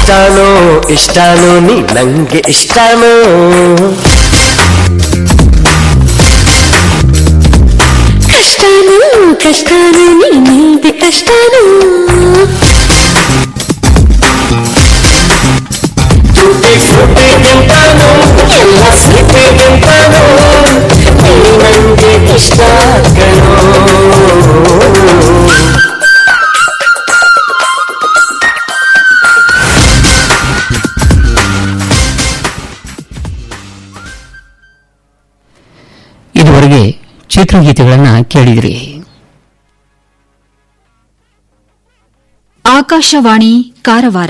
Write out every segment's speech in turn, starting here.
ಇಷ್ಟಾನೋ ಇಷ್ಟಾನೋ ನೀ ನಂಗೆ ಇಷ್ಟಾನೋ ಕಷ್ಟನೂ ಕಷ್ಟನೂ ನೀನಿಲ್ದೆ ಕಷ್ಟನೂ ತುಟಿ ಫ್ರೂಟಿ ತಿಂತಾನೋ ಎಲ್ಲ ಸಿಟಿ ತಿಂತಾನೋ ನೀ ನಂಗೆ ಇಷ್ಟ ಕಣೋ ಇದುವರೆಗೆ ಚಿತ್ರಗೀತೆಗಳನ್ನ ಕೇಳಿದಿರಿ ಆಕಾಶವಾಣಿ ಕಾರವಾರ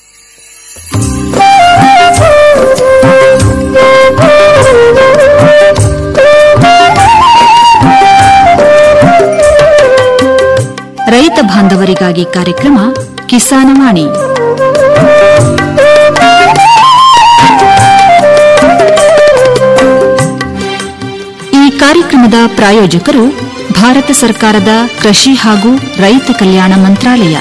ರೈತ ಬಾಂಧವರಿಗಾಗಿ ಕಾರ್ಯಕ್ರಮ ಕಿಸಾನವಾಣಿ ಈ ಕಾರ್ಯಕ್ರಮದ ಪ್ರಾಯೋಜಕರು ಭಾರತ ಸರ್ಕಾರದ ಕೃಷಿ ಹಾಗೂ ರೈತ ಕಲ್ಯಾಣ ಮಂತ್ರಾಲಯ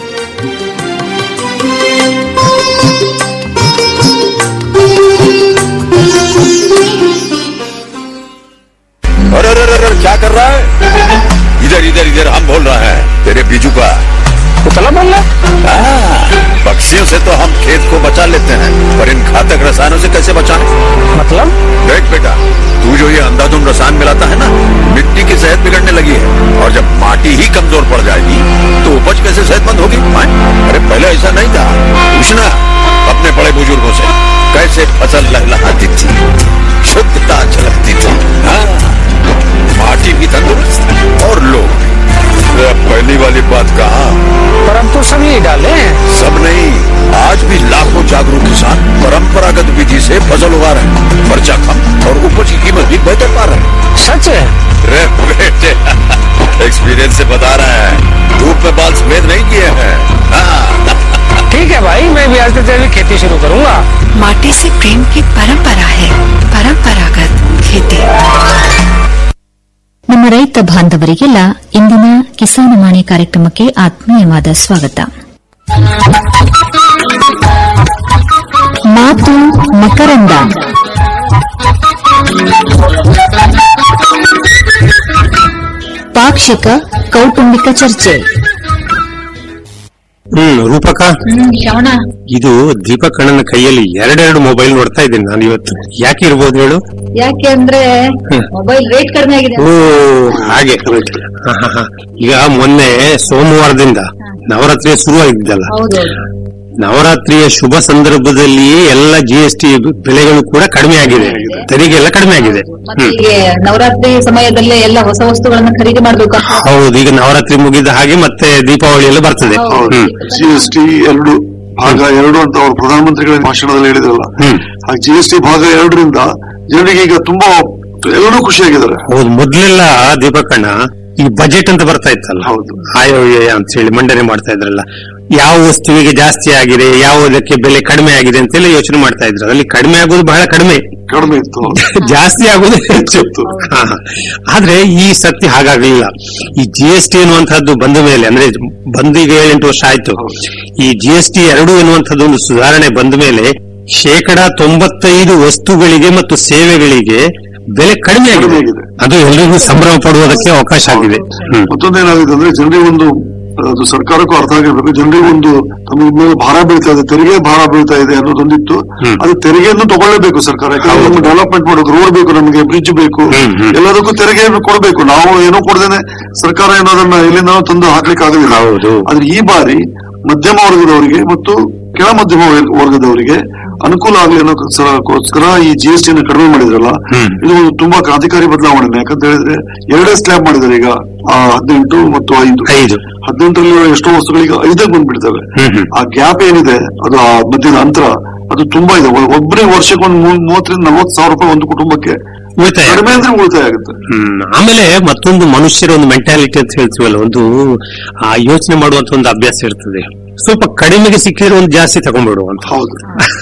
अरे अरे अरे अरे, क्या कर रहा है इधर इधर इधर हम बोल रहे हैं तेरे बीजू का उतला बोल रहा हाँ, पक्षियों से तो हम खेत को बचा लेते हैं पर इन घातक रसायनों से कैसे बचाएं? मतलब देख बेटा तू जो ये अंधाधुंध रसायन मिलाता है ना मिट्टी की सेहत बिगड़ने लगी है और जब माटी ही कमजोर पड़ जाएगी तो उपज कैसे सेहतमंद होगी हाँ? अरे पहले ऐसा नहीं था पूछना अपने बड़े बुजुर्गों से कैसे फसल लहलहाती थी शुद्धता झलकती थी हाँ, माटी भी तंदुरुस्त और लोग अरे अब पहली वाली बात कहा पर अब तो सभी डाले हैं सब नहीं आज भी लाखों जागरूक किसान परंपरागत विधि से फसल उगा रहे हैं खर्चा कम और उपज की कीमत भी बेहतर पा रहे हैं सच है रे बेटे एक्सपीरियंस से बता रहे हैं धूप में बाल सफेद नहीं किए हैं हाँ, ठीक है भाई मैं भी आज से जैविक खेती शुरू करूंगा माटी से प्रेम की परंपरा है परंपरागत खेती ನಮ್ಮ ರೈತ ಬಾಂಧವರಿಗೆಲ್ಲ ಇಂದಿನ ಕಿಸಾನವಾಣಿ ಕಾರ್ಯಕ್ರಮಕ್ಕೆ ಆತ್ಮೀಯವಾದ ಸ್ವಾಗತ ಮಾತು ಮಕರಂದ ಪಾಕ್ಷಿಕ ಕೌಟುಂಬಿಕ ಚರ್ಚೆ ಹ್ಮ್ ರೂಪಕ ಇದು ದೀಪಕ್ ಅಣ್ಣನ ಕೈಯಲ್ಲಿ ಎರಡೆರಡು ಮೊಬೈಲ್ ನೋಡ್ತಾ ಇದ್ದೀನಿ ನಾನು ಇವತ್ತು ಯಾಕೆ ಇರ್ಬೋದು ಹೇಳು ಯಾಕೆ ಅಂದ್ರೆ ಮೊಬೈಲ್ ರೇಟ್ ಕಡಿಮೆ ಆಗಿದೆ ಓ ಹಾಗೆ ಹ, ಹ, ಹ. ಈಗ ಮೊನ್ನೆ ಸೋಮವಾರದಿಂದ ನವರಾತ್ರಿ ಶುರು ಆಗಿದ್ದಲ್ಲ ಹೌದು ನವರಾತ್ರಿಯ ಶುಭ ಸಂದರ್ಭದಲ್ಲಿ ಎಲ್ಲ ಜಿ ಎಸ್ ಟಿ ಬೆಲೆಗಳು ಕೂಡ ಕಡಿಮೆ ಆಗಿದೆ ತೆರಿಗೆ ಎಲ್ಲ ಕಡಿಮೆ ಆಗಿದೆ ಮತ್ತೆ ಹ್ಮ್ ಹೀಗೆ ನವರಾತ್ರಿ ಸಮಯದಲ್ಲೇ ಎಲ್ಲ ಹೊಸ ವಸ್ತುಗಳನ್ನ ಖರೀದಿ ಮಾಡ್ಬೇಕು ಅಂತ ಹೌದು ಈಗ ನವರಾತ್ರಿ ಮುಗಿದ ಹಾಗೆ ಮತ್ತೆ ದೀಪಾವಳಿ ಎಲ್ಲ ಬರ್ತದೆ ಹ್ಮ್ ಜಿ ಎಸ್ ಟಿ ಎರಡು ಭಾಗ ಎರಡು ಅಂತ ಅವರು ಪ್ರಧಾನಮಂತ್ರಿಗಳ ಭಾಷಣದಲ್ಲಿ ಹೇಳಿದ್ರಲ್ಲ ಹ್ಮ್ ಆ ಜಿ ಎಸ್ ಟಿ ಭಾಗ ಎರಡರಿಂದ ಜನರಿಗೆ ಈಗ ತುಂಬಾ ಎಲ್ಲರೂ ಖುಷಿಯಾಗಿದ್ದಾರೆ ಹೌದು ಮೊದ್ಲೆಲ್ಲ ದೀಪಕಣ್ಣ ಈ ಬಜೆಟ್ ಅಂತ ಬರ್ತಾ ಇತ್ತಲ್ಲ ಹೌದು. ಆಯವ್ಯಯ ಅಂತ ಹೇಳಿ ಮಂಡನೆ ಮಾಡ್ತಾ ಇದ್ರಲ್ಲ ಯಾವ ವಸ್ತುವಿಗೆ ಜಾಸ್ತಿ ಆಗಿದೆ ಯಾವುದಕ್ಕೆ ಬೆಲೆ ಕಡಿಮೆ ಆಗಿದೆ ಅಂತೆಲ್ಲ ಯೋಚನೆ ಮಾಡ್ತಾ ಇದ್ರು ಅಲ್ಲಿ ಕಡಿಮೆ ಆಗೋದು ಬಹಳ ಕಡಿಮೆ ಕಡಿಮೆ ಇತ್ತು ಜಾಸ್ತಿ ಆಗೋದು ಹೆಚ್ಚು ಹಾ, ಹಾ. ಆದ್ರೆ ಈ ಸತಿ ಹಾಗಾಗ್ಲಿಲ್ಲ ಈ ಜಿ ಎಸ್ ಟಿ ಎನ್ನುವಂತಹದ್ದು ಬಂದ ಮೇಲೆ ಅಂದ್ರೆ ಬಂದು ಈಗ ಏಳೆಂಟು ವರ್ಷ ಆಯ್ತು ಈ ಜಿ ಎಸ್ ಟಿ ಎರಡು ಎನ್ನುವಂಥದ್ದು ಒಂದು ಸುಧಾರಣೆ ಬಂದ ಮೇಲೆ ಶೇಕಡ ತೊಂಬತ್ತೈದು ವಸ್ತುಗಳಿಗೆ ಮತ್ತು ಸೇವೆಗಳಿಗೆ ಬೆಲೆ ಕಡಿಮೆ ಆಗಿದೆ ಕಡಿಮೆ ಆಗಿದೆ. ಅದು ಎಲ್ಲರಿಗೂ ಸಂಭ್ರಮ ಪಡುವುದಕ್ಕೆ ಅವಕಾಶ ಆಗಿದೆ ಹ್ಮ್. ಮತ್ತೊಂದೇನಾಗಿದೆ ಅಂದ್ರೆ ಜನರಿಗೆ ಒಂದು ಅದು ಸರ್ಕಾರಕ್ಕೂ ಅರ್ಥ ಆಗಿರ್ಬೇಕು ಜನರಿಗೆ ಒಂದು ತಮ್ಮ ಮೇಲೆ ಭಾರ ಬೀಳ್ತಾ ಇದೆ ತೆರಿಗೆ ಭಾರ ಬೀಳ್ತಾ ಇದೆ ಅನ್ನೋದೊಂದಿತ್ತು ಹ್ಮ್. ಅದು ತೆರಿಗೆಯನ್ನು ತಗೊಳ್ಳೇಬೇಕು ಸರ್ಕಾರ ಯಾಕಂದ್ರೆ ನಮ್ಗೆ ಡೆವಲಪ್ಮೆಂಟ್ ಮಾಡೋದು ರೋಡ್ ಬೇಕು ನಮಗೆ ಬ್ರಿಡ್ಜ್ ಬೇಕು ಹ್ಮ್, ಹ್ಮ್. ಎಲ್ಲದಕ್ಕೂ ತೆರಿಗೆಯನ್ನು ಕೊಡಬೇಕು ನಾವು ಏನೋ ಕೊಡದೇನೆ ಸರ್ಕಾರ ಏನೋದನ್ನ ಎಲ್ಲಿಂದ ತಂದು ಹಾಕ್ಲಿಕ್ಕೆ ಆಗೋದಿಲ್ಲ ಹೌದು. ಆದ್ರೆ ಈ ಬಾರಿ ಮಧ್ಯಮ ವರ್ಗದವರಿಗೆ ಮತ್ತು ಕೆಳ ಮಧ್ಯಮ ವರ್ಗ- ವರ್ಗದವರಿಗೆ ಅನುಕೂಲ ಆಗಲಿ ಅನ್ನೋಕ್ಕೋಸ್ಕರ ಈ ಜಿ ಎಸ್ ಟಿ ಕಡಿಮೆ ಮಾಡಿದ್ರಲ್ಲ ಹ್ಮ್. ಇದು ಒಂದು ತುಂಬಾ ಕ್ರಾಂತಿಕಾರಿ ಬದಲಾವಣೆ ಯಾಕಂತ ಹೇಳಿದ್ರೆ ಎರಡೇ ಸ್ಲ್ಯಾಬ್ ಮಾಡಿದ್ದಾರೆ ಈಗ ಆ, ಹದಿನೆಂಟು ಮತ್ತು ಐದು ಐದು ಹದಿನೆಂಟರಲ್ಲಿ ಎಷ್ಟೋ ವಸ್ತುಗಳಿಗೆ ಐದೇ ಬಂದ್ಬಿಡ್ತವೆ ಹ್ಮ್ ಹ್ಮ್ ಆ ಗ್ಯಾಪ್ ಏನಿದೆ ಅದು ಆ ಮಧ್ಯದ ಅಂತರ ಅದು ತುಂಬಾ ಇದೆ ಒ- ಒಬ್ಬರಿಗೆ ವರ್ಷಕ್ಕೆ ಒಂದು ಮೂ- ಮೂವತ್ತರಿಂದ ನಲವತ್ತು ಸಾವಿರ ರೂಪಾಯಿ ಒಂದು ಕುಟುಂಬಕ್ಕೆ ಉಳಿತಾಯ ಕಡಿಮೆ ಅಂದ್ರೆ ಉಳಿತಾಯ ಆಗುತ್ತೆ ಹ್ಮ್ ಆಮೇಲೆ ಮತ್ತೊಂದು ಮನುಷ್ಯರ ಒಂದು ಮೆಂಟಾಲಿಟಿ ಅಂತ ಹೇಳ್ತೀವಲ್ಲ ಒಂದು ಆ ಯೋಚನೆ ಮಾಡುವಂತ ಒಂದು ಅಭ್ಯಾಸ ಇರ್ತದೆ ಸ್ವಲ್ಪ ಕಡಿಮೆಗೆ ಸಿಕ್ಕಿದ್ರೆ ಒಂದು ಜಾಸ್ತಿ ತಗೊಂಡ್ಬಿಡು ಅಂತ ಹೌದು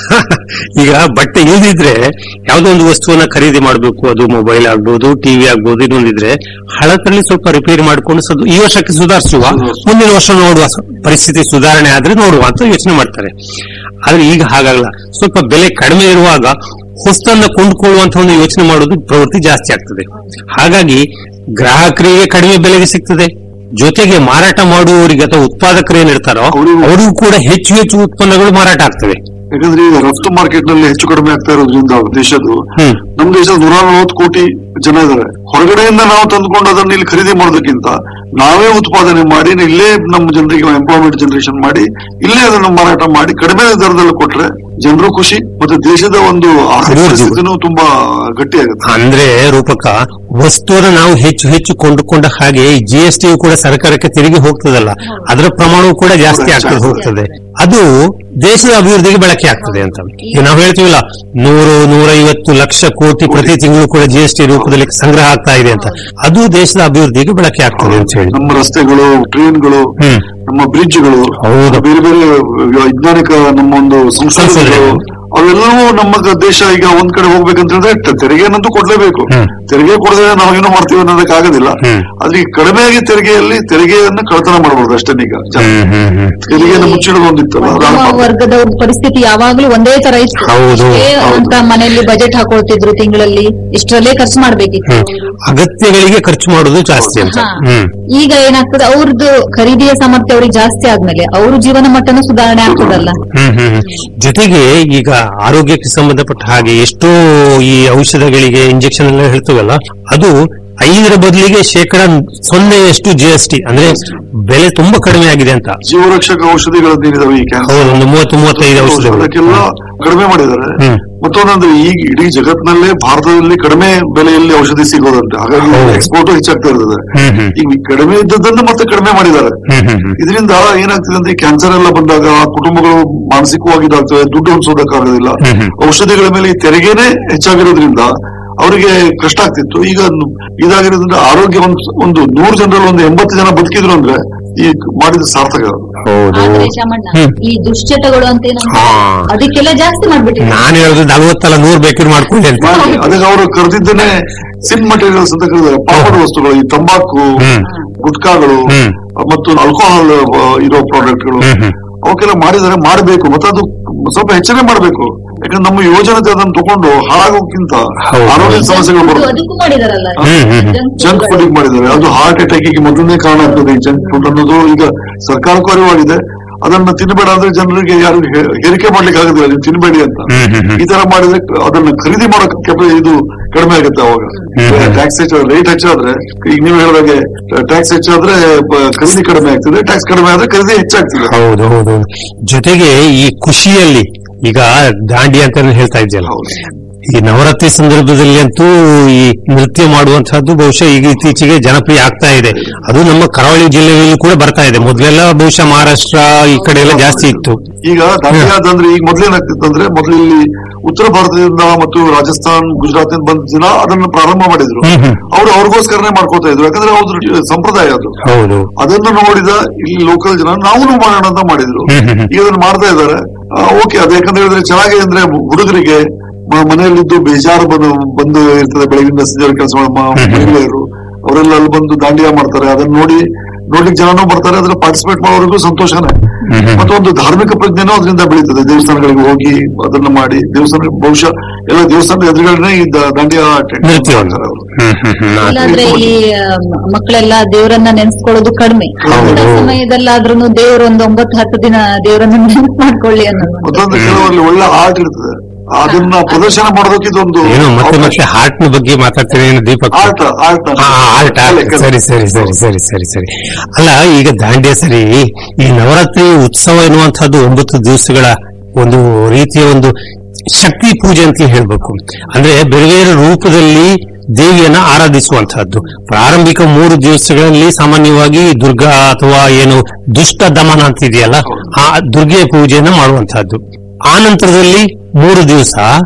ಈಗ ಬಟ್ಟೆ ಇಲ್ದಿದ್ರೆ ಯಾವ್ದೋ ಒಂದು ವಸ್ತುವನ್ನ ಖರೀದಿ ಮಾಡಬೇಕು ಅದು ಮೊಬೈಲ್ ಆಗ್ಬೋದು ಟಿವಿ ಆಗ್ಬೋದು ಇನ್ನೊಂದಿದ್ರೆ ಹಳತಲ್ಲಿ ಸ್ವಲ್ಪ ರಿಪೇರಿ ಮಾಡ್ಕೊಂಡು ಸದು ಈ ವರ್ಷಕ್ಕೆ ಸುಧಾರಿಸುವ ಮುಂದಿನ ವರ್ಷ ನೋಡುವ ಸ- ಪರಿಸ್ಥಿತಿ ಸುಧಾರಣೆ ಆದ್ರೆ ನೋಡುವ ಅಂತ ಯೋಚನೆ ಮಾಡ್ತಾರೆ ಆದ್ರೆ ಈಗ ಹಾಗಾಗಲ್ಲ ಸ್ವಲ್ಪ ಬೆಲೆ ಕಡಿಮೆ ಇರುವಾಗ ಹೊಸ್ತನ್ನ ಕೊಂಡುಕೊಳ್ಳುವಂತ ಒಂದು ಯೋಚನೆ ಮಾಡೋದು ಪ್ರವೃತ್ತಿ ಜಾಸ್ತಿ ಆಗ್ತದೆ ಹಾಗಾಗಿ ಗ್ರಾಹಕರಿಗೆ ಕಡಿಮೆ ಬೆಲೆಗೆ ಸಿಗ್ತದೆ ಜೊತೆಗೆ ಮಾರಾಟ ಮಾಡುವವರಿಗೆ ಅಥವಾ ಉತ್ಪಾದಕರು ಏನಿರ್ತಾರೋ ಅವ್ರಿಗೂ- ಅವರಿಗೂ ಕೂಡ ಹೆಚ್ಚು ಹೆಚ್ಚು ಉತ್ಪನ್ನಗಳು ಮಾರಾಟ ಆಗ್ತವೆ ಯಾಕಂದ್ರೆ ಈಗ ರಫ್ತು ಮಾರ್ಕೆಟ್ ನಲ್ಲಿ ಹೆಚ್ಚು ಕಡಿಮೆ ಆಗ್ತಾ ಇರೋದ್ರಿಂದ ದೇಶದ್ದು ಹ್ಮ್. ನಮ್ಮ ದೇಶದ ನೂರ ನಲವತ್ತು ಕೋಟಿ ಜನ ಇದ್ದಾರೆ ಹೊರಗಡೆಯಿಂದ ನಾವು ತಂದುಕೊಂಡು ಅದನ್ನ ಇಲ್ಲಿ ಖರೀದಿ ಮಾಡೋದಕ್ಕಿಂತ ನಾವೇ ಉತ್ಪಾದನೆ ಮಾಡಿ ಇಲ್ಲೇ ನಮ್ಮ ಜನರಿಗೆ ಎಂಪ್ಲಾಯ್ಮೆಂಟ್ ಜನರೇಷನ್ ಮಾಡಿ ಇಲ್ಲೇ ಅದನ್ನು ಮಾರಾಟ ಮಾಡಿ ಕಡಿಮೆ ದರದಲ್ಲಿ ಕೊಟ್ರೆ ಜನರು ಖುಷಿ ಮತ್ತೆ ದೇಶದ ಒಂದು ಆರ್ಥಿಕ ಅಭಿವೃದ್ಧಿ. ಪರಿಸ್ಥಿತಿನೂ ತುಂಬಾ ಗಟ್ಟಿಯಾಗುತ್ತೆ ಅಂದ್ರೆ ರೂಪಕ ವಸ್ತುವನ್ನು ನಾವು ಹೆಚ್ಚು ಹೆಚ್ಚು ಕೊಂಡುಕೊಂಡ ಹಾಗೆ ಜಿ ಎಸ್ ಟಿ ಕೂಡ ಸರ್ಕಾರಕ್ಕೆ ತೆರಿಗೆ ಹೋಗ್ತದಲ್ಲ ಅದರ ಪ್ರಮಾಣವು ಕೂಡ ಜಾಸ್ತಿ ಆಗ್ತದೆ ಹೋಗ್ತದೆ ಅದು ದೇಶದ ಅಭಿವೃದ್ಧಿಗೆ ಬಳಕೆ ಆಗ್ತದೆ ಅಂತ ಈಗ ನಾವು ಹೇಳ್ತೀವಲ್ಲ ನೂರು ನೂರೈವತ್ತು ಲಕ್ಷ ಕೋಟಿ ಪ್ರತಿ ತಿಂಗಳು ಕೂಡ ಜಿ ಎಸ್ ಟಿ ರೂಪದಲ್ಲಿ ಸಂಗ್ರಹ ಆಗ್ತಾ ಇದೆ ಅಂತ ಅದು ದೇಶದ ಅಭಿವೃದ್ಧಿಗೆ ಬಳಕೆ ಆಗ್ತದೆ ಅಂತ ಹೇಳಿ ನಮ್ಮ ರಸ್ತೆಗಳು ಟ್ರೈನ್ಗಳು ಹ್ಮ್. ನಮ್ಮ ಬ್ರಿಡ್ಜ್ಗಳು ಹೌದು. ಬೇರೆ ಬೇರೆ ವೈಜ್ಞಾನಿಕ ನಮ್ಮ ಒಂದು ಸಂಶೋಧನೆಗಳು ಸಂಶೋಧನೆಗಳು. ಅವೆಲ್ಲವೂ ನಮ್ಮ ದೇಶ ಈಗ ಒಂದ್ ಕಡೆ ಹೋಗ್ಬೇಕಂತ ಹೇಳಿದ್ರೆ ಟ- ತೆರಿಗೆನಂತೂ ಕೊಡ್ಲೇಬೇಕು ಹ್ಮ್. ತೆರಿಗೆ ಕೊಡದೆ ನಾವೇನೋ ಮಾಡ್ತೀವಿ ಅನ್ನೋದಕ್ಕೆ ಆಗೋದಿಲ್ಲ ಹ್ಮ್. ಆದ್ರೆ ಈ ಕಡಿಮೆಯಾಗಿ ತೆರಿಗೆಯಲ್ಲಿ ತೆರಿಗೆಯನ್ನ ಕಳ್ತನ ಮಾಡಬಹುದು ಅಷ್ಟೇ ಈಗ ಜನ. ಹ್ಮ್ ಹ್ಮ್ ಹ್ಮ್ ತೆರಿಗೆಯನ್ನು ಮುಚ್ಚಿಡೋದು ಒಂದಿತ್ತಲ್ಲ ಮಧ್ಯಮ ಅದನ್ನ ವರ್ಗದವ್ರ ಪರಿಸ್ಥಿತಿ ಯಾವಾಗ್ಲೂ ಒಂದೇ ತರ ಇತ್ತು ಹೌದು, ಇಷ್ಟೇ ಹೌದು. ಅಂತ ಮನೆಯಲ್ಲಿ ಬಜೆಟ್ ಹಾಕೊಳ್ತಿದ್ರು ತಿಂಗಳಲ್ಲಿ ಇಷ್ಟರಲ್ಲೇ ಖರ್ಚು ಮಾಡ್ಬೇಕಿತ್ತು ಹ್ಮ್ ಅಗತ್ಯಗಳಿಗೆ ಖರ್ಚು ಮಾಡೋದು ಜಾಸ್ತಿ ಅಂತ ಹಾ. ಹ್ಮ್ ಈಗ ಏನಾಗ್ತದೆ ಅವ್ರದ್ದು ಖರೀದಿಯ ಸಾಮರ್ಥ್ಯ ಅವ್ರಿಗೆ ಜಾಸ್ತಿ ಆದ್ಮೇಲೆ ಅವ್ರ ಜೀವನ ಮಟ್ಟನೂ ಸುಧಾರಣೆ ಆಗ್ತದಲ್ಲ ಹ್ಮ್ ಹ್ಮ್ ಹ್ಮ್. ಜೊತೆಗೆ ಈಗ ಆರೋಗ್ಯಕ್ಕೆ ಸಂಬಂಧಪಟ್ಟ ಹಾಗೆ ಎಷ್ಟೋ ಈ ಔಷಧಗಳಿಗೆ ಇಂಜೆಕ್ಷನ್ ಎಲ್ಲ ಹೇಳ್ತೀವಲ್ಲ ಅದು ಐದರ ಬದಲಿಗೆ ಶೇಕಡ ಸೊನ್ನೆಯಷ್ಟು ಜಿ ಎಸ್ ಟಿ ಅಂದ್ರೆ ಬೆಲೆ ತುಂಬಾ ಕಡಿಮೆ ಆಗಿದೆ ಅಂತ ಜೀವರಕ್ಷಕ ಔಷಧಿಗಳದ್ದು ಏನಿದಾವೆ ಈ ಕ್ಯಾನ್ಸರ್ ಹೌದು ಒಂದು ಮೂವತ್ತು ಮೂವತ್ತೈದು ಔಷಧಗಳು ಅದಕ್ಕೆಲ್ಲ ಕಡಿಮೆ ಮಾಡಿದ್ದಾರೆ ಹ್ಮ್. ಮತ್ತೊಂದಂದ್ರೆ ಈಗ ಇಡೀ ಜಗತ್ತಿನಲ್ಲೇ ಭಾರತದಲ್ಲಿ ಕಡಿಮೆ ಬೆಲೆಯಲ್ಲಿ ಔಷಧಿ ಸಿಗೋದಂತೆ ಹಾಗಾಗಿ ಹೌದು. ಎಕ್ಸ್ಪೋರ್ಟ್ ಹೆಚ್ಚಾಗ್ತಾ ಇರ್ತದೆ ಹ್ಮ್ ಹ್ಮ್. ಈಗ ಈ ಕಡಿಮೆ ಇದ್ದದ್ದನ್ನು ಮತ್ತೆ ಕಡಿಮೆ ಮಾಡಿದ್ದಾರೆ ಹ್ಮ್ ಹ್ಮ್ ಹ್ಮ್ ಇದರಿಂದ ಏನಾಗ್ತದೆ ಅಂದ್ರೆ ಕ್ಯಾನ್ಸರ್ ಎಲ್ಲ ಬಂದಾಗ ಆ ಕುಟುಂಬಗಳು ಮಾನಸಿಕವಾಗಿ ಇದಾಗ್ತವೆ ದುಡ್ಡು ಹೊಂದಿಸೋದಕ್ಕಾಗೋದಿಲ್ಲ ಹ್ಮ್ ಹ್ಮ್. ಔಷಧಿಗಳ ಮೇಲೆ ಈ ತೆರಿಗೆನೆ ಹೆಚ್ಚಾಗಿರೋದ್ರಿಂದ ಅವರಿಗೆ ಕಷ್ಟ ಆಗ್ತಿತ್ತು ಈಗ ನು- ಇದಾಗಿರೋದ್ರಿಂದ ಆರೋಗ್ಯ ಒಂದು ಒಂದು ನೂರು ಜನರಲ್ಲಿ ಒಂದು ಎಂಬತ್ತು ಜನ ಬದುಕಿದ್ರು ಅಂದ್ರೆ ಈ ಮಾಡಿದ ಸಾರ್ಥಕ ಅದು. ಹೌದು ಆದ್ರೆ ಶಾಮಣ್ಣ ಹ್ಮ್. ಈ ದುಶ್ಚಟಗಳು ಅಂತ ಏನಂತ ಹಾ. ಅದಕ್ಕೆಲ್ಲ ಜಾಸ್ತಿ ಮಾಡ್ಬಿಟ್ಟಿದ್ದಾರೆ ನಾನು ಹೇಳೋದು ನಲ್ವತ್ತಲ್ಲ ನೂರ್ ಬೇಕಿದ್ರೆ ಮಾಡ್ಕೊಂಡೆ ಅಂತ ಮಾಡಿ ಅದಕ್ಕೆ ಅವರು ಕರೆದಿದ್ದನೆ ಸಿನ್ ಮಟೀರಿಯಲ್ಸ್ ಅಂತ ಕರೆದಿದ್ದಾರೆ ಪಾಪಡ್ ವಸ್ತುಗಳು ಈ ತಂಬಾಕು ಹ್ಮ್. ಗುಟ್ಕಾಗಳು ಹ್ಮ್. ಮತ್ತು ಆಲ್ಕೋಹಾಲ್ ಇರೋ ಪ್ರಾಡಕ್ಟ್ಗಳು ಹ್ಮ್ ಹ್ಮ್. ಅವಕ್ಕೆಲ್ಲ ಮಾಡಿದರೆ ಮಾಡಬೇಕು ಮತ್ತೆ ಅದು ಸ್ವಲ್ಪ ಹೆಚ್ಚನೆ ಮಾಡಬೇಕು ಯಾಕಂದ್ರೆ ನಮ್ಮ ಯೋಜನೆ ಅದನ್ನು ತಗೊಂಡು ಹಾಳಾಗೋಕ್ಕಿಂತ ಹೌದು. ಆರೋಗ್ಯ ಸಮಸ್ಯೆಗಳು ಅದು ಬರುತ್ತೆ ಅದಕ್ಕೂ ಮಾಡಿದಾರಲ್ಲ ಹ್ಮ್, ಹ್ಮ್, ಹ್ಮ್. ಜಂಕ್ ಫುಡ್ ಮಾಡಿದ್ದಾರೆ ಅದು ಹಾರ್ಟ್ ಅಟ್ಯಾಕ್ ಗೆ ಮೊದಲನೇ ಕಾರಣ ಆಗ್ತದೆ ಈ ಜಂಕ್ ಫುಡ್ ಅನ್ನೋದು ಈಗ ಸರ್ಕಾರಕ್ಕೂ ಅರಿವಾಗಿದೆ ಅದನ್ನ ತಿನ್ನಬೇಡ ಅಂದ್ರೆ ಜನರಿಗೆ ಯಾರು ಹೇ- ಹೇರಿಕೆ ಮಾಡ್ಲಿಕ್ಕೆ ಆಗೋದಿಲ್ಲ ನೀವು ತಿನ್ಬೇಡಿ ಅಂತ ಹ್ಮ್, ಹ್ಮ್, ಹ್ಮ್. ಈ ತರ ಮಾಡಿದ್ರೆ ಅದನ್ನ ಖರೀದಿ ಮಾಡೋ ಕೆಪ- ಇದು ಕಡಿಮೆ ಆಗುತ್ತೆ ಅವಾಗ ಹ್ಮ್. ಟ್ಯಾಕ್ಸ್ ಹೆಚ್ಚು ರೇಟ್ ಹೆಚ್ಚಾದ್ರೆ ಈಗ ನೀವು ಹೇಳಿದಾಗೆ ಟ್ಯಾಕ್ಸ್ ಹೆಚ್ಚಾದ್ರೆ ಬ- ಖರೀದಿ ಕಡಿಮೆ ಆಗ್ತದೆ ಟ್ಯಾಕ್ಸ್ ಕಡಿಮೆ ಆದ್ರೆ ಖರೀದಿ ಹೆಚ್ಚಾಗ್ತದೆ ಹೌದು ಹೌದು ಜೊತೆಗೆ ಈ ಖುಷಿಯಲ್ಲಿ ಈಗ ದಾಂಡಿ ಅಂತ ಹೇಳ್ತಾ ಇದ್ಯಲ್ಲ ಹೌದು. ಈ ನವರಾತ್ರಿ ಸಂದರ್ಭದಲ್ಲಿ ಅಂತೂ ಈ ನೃತ್ಯ ಮಾಡುವಂತಹದ್ದು ಬಹುಶಃ ಈಗ ಇತ್ತೀಚೆಗೆ ಜನಪ್ರಿಯ ಆಗ್ತಾ ಇದೆ ಅದು ನಮ್ಮ ಕರಾವಳಿ ಜಿಲ್ಲೆಯಲ್ಲಿ ಕೂಡ ಬರ್ತಾ ಇದೆ ಮೊದಲೆಲ್ಲ ಬಹುಶಃ ಮಹಾರಾಷ್ಟ್ರ ಈ ಕಡೆ ಎಲ್ಲ ಜಾಸ್ತಿ ಇತ್ತು ಈಗ ದಾಂಡಿಯಾದಂದ್ರೆ ಈಗ ಮೊದ್ಲೇನಾಗ್ತಿತ್ತು ಅಂದ್ರೆ ಮೊದ್ಲು ಇಲ್ಲಿ ಉತ್ತರ ಭಾರತದಿಂದ ಮತ್ತು ರಾಜಸ್ಥಾನ್ ಗುಜರಾತ್ ಬಂದ ಜನ ಅದನ್ನ ಪ್ರಾರಂಭ ಮಾಡಿದ್ರು ಹ್ಮ್, ಹ್ಮ್. ಅವರು ಅವ್ರಿಗೋಸ್ಕರನೇ ಮಾಡ್ಕೋತಾ ಇದ್ರು ಯಾಕಂದ್ರೆ ಅವ್ರ ಸಂಪ್ರದಾಯ ಅದು ಹೌದು ಅದನ್ನು ನೋಡಿದ ಇಲ್ಲಿ ಲೋಕಲ್ ಜನ ನಾವು ಮಾಡೋಣ ಅಂತ ಮಾಡಿದ್ರು ಹ್ಮ್, ಹ್ಮ್, ಹ್ಮ್. ಈಗ ಅದನ್ನ ಮಾಡ್ತಾ ಇದ್ದಾರೆ ಓಕೆ ಅದು ಯಾಕಂದ್ರೆ ಹೇಳಿದ್ರೆ ಚೆನ್ನಾಗಿದೆ ಅಂದ್ರೆ ಹುಡುಗರಿಗೆ ಮ- ಮನೆಯಲ್ಲಿದ್ದು ಬೇಜಾರು ಬಂದು ಬಂದು ಇರ್ತದೆ ಬೆಳಗಿನ ಸಂಜೆ ಕೆಲಸ ಮಹಿಳೆಯರು ಅವರೆಲ್ಲ ಅಲ್ಲಿ ಬಂದು ದಾಂಡಿಯಾ ಮಾಡ್ತಾರೆ ಅದನ್ನ ನೋಡಿ ನೋಡ್ಲಿಕ್ಕೆ ಜನನೂ ಬರ್ತಾರೆ ಅದ್ರ ಪಾರ್ಟಿಸಿಪೇಟ್ ಮಾಡೋರಿಗೂ ಸಂತೋಷನೇ ಹ್ಮ್, ಹ್ಮ್. ಮತ್ತೊಂದು ಧಾರ್ಮಿಕ ಪ್ರಜ್ಞೆನೂ ಅದರಿಂದ ಬೆಳೀತದೆ ದೇವಸ್ಥಾನಗಳಿಗೆ ಹೋಗಿ ಅದನ್ನ ಮಾಡಿ ದೇವಸ್ಥಾನ ಬಹುಶಃ ಎಲ್ಲ ದೇವಸ್ಥಾನದ ಎದುರುಗಡೆ ಈ ದ- ದಾಂಡಿಯಾ attend ನೃತ್ಯವನ್ನು ಮಾಡ್ತಾರೆ ಅವರು ಹ್ಮ್ ಹ್ಮ್ ಹ್ಮ್ ಇಲ್ಲಾಂದ್ರೆ ಈ ಆ, ಮ- ಮಕ್ಕಳೆಲ್ಲ ದೇವರನ್ನ ನೆನ್ಸ್ಕೊಳ್ಳೋದು ಕಡಿಮೆ ಹೌದು. ಊಟ ಸಮಯದಲ್ಲಾದ್ರೂ ದೇವರು ಒಂದು ಒಂಬತ್ತು ಹತ್ತು ದಿನ ದೇವರನ್ನ ನೆನ್ಪು ಮಾಡ್ಕೊಳ್ಳಿ ಅನ್ನೋದು ಮತ್ತೊಂದು ಕೆಲವರಲ್ಲಿ ಒಳ್ಳೆ ಆರ್ಟ್ ಇರ್ತದೆ ಅದನ್ನ ಪ್ರದರ್ಶನ ಮಾಡೋದಕ್ಕೆ ಇದೊಂದು ಏನು ಮತ್ತೆ ಮತ್ತೆ ಹಾರ್ಟ್ ನ ಬಗ್ಗೆ ಮಾತಾಡ್ತೀನಿ ಏನು ದೀಪಕ್ ಆರ್ಟ್ ಆರ್ಟ್ ಹಾ, ಆರ್ಟ್ ಆರ್ಟ್ ಸರಿ ಸರಿ ಸರಿ ಸರಿ ಸರಿ ಸರಿ ಅಲ್ಲ ಈಗ ದಾಂಡ್ಯ ಸರಿ ಈ ನವರಾತ್ರಿ ಉತ್ಸವ ಎನ್ನುವಂತಹದ್ದು ಒಂಬತ್ತು ದಿವಸಗಳ ಒಂದು ರೀತಿಯ ಒಂದು ಶಕ್ತಿ ಪೂಜೆ ಅಂತ ಹೇಳ್ಬೇಕು ಅಂದ್ರೆ ಬೇರೆ ಬೇರೆ ರೂಪದಲ್ಲಿ ದೇವಿಯನ್ನ ಆರಾಧಿಸುವಂತಹದ್ದು ಪ್ರಾರಂಭಿಕ ಮೂರು ದಿವಸಗಳಲ್ಲಿ ಸಾಮಾನ್ಯವಾಗಿ ದುರ್ಗಾ ಅಥವಾ ಏನು ದುಷ್ಟ ದಮನ ಅಂತ ಇದೆಯಲ್ಲ ಆ ದುರ್ಗೆಯ ಪೂಜೆಯನ್ನ ಮಾಡುವಂತಹದ್ದು ಆ ನಂತರದಲ್ಲಿ ಮೂರು ದಿವಸ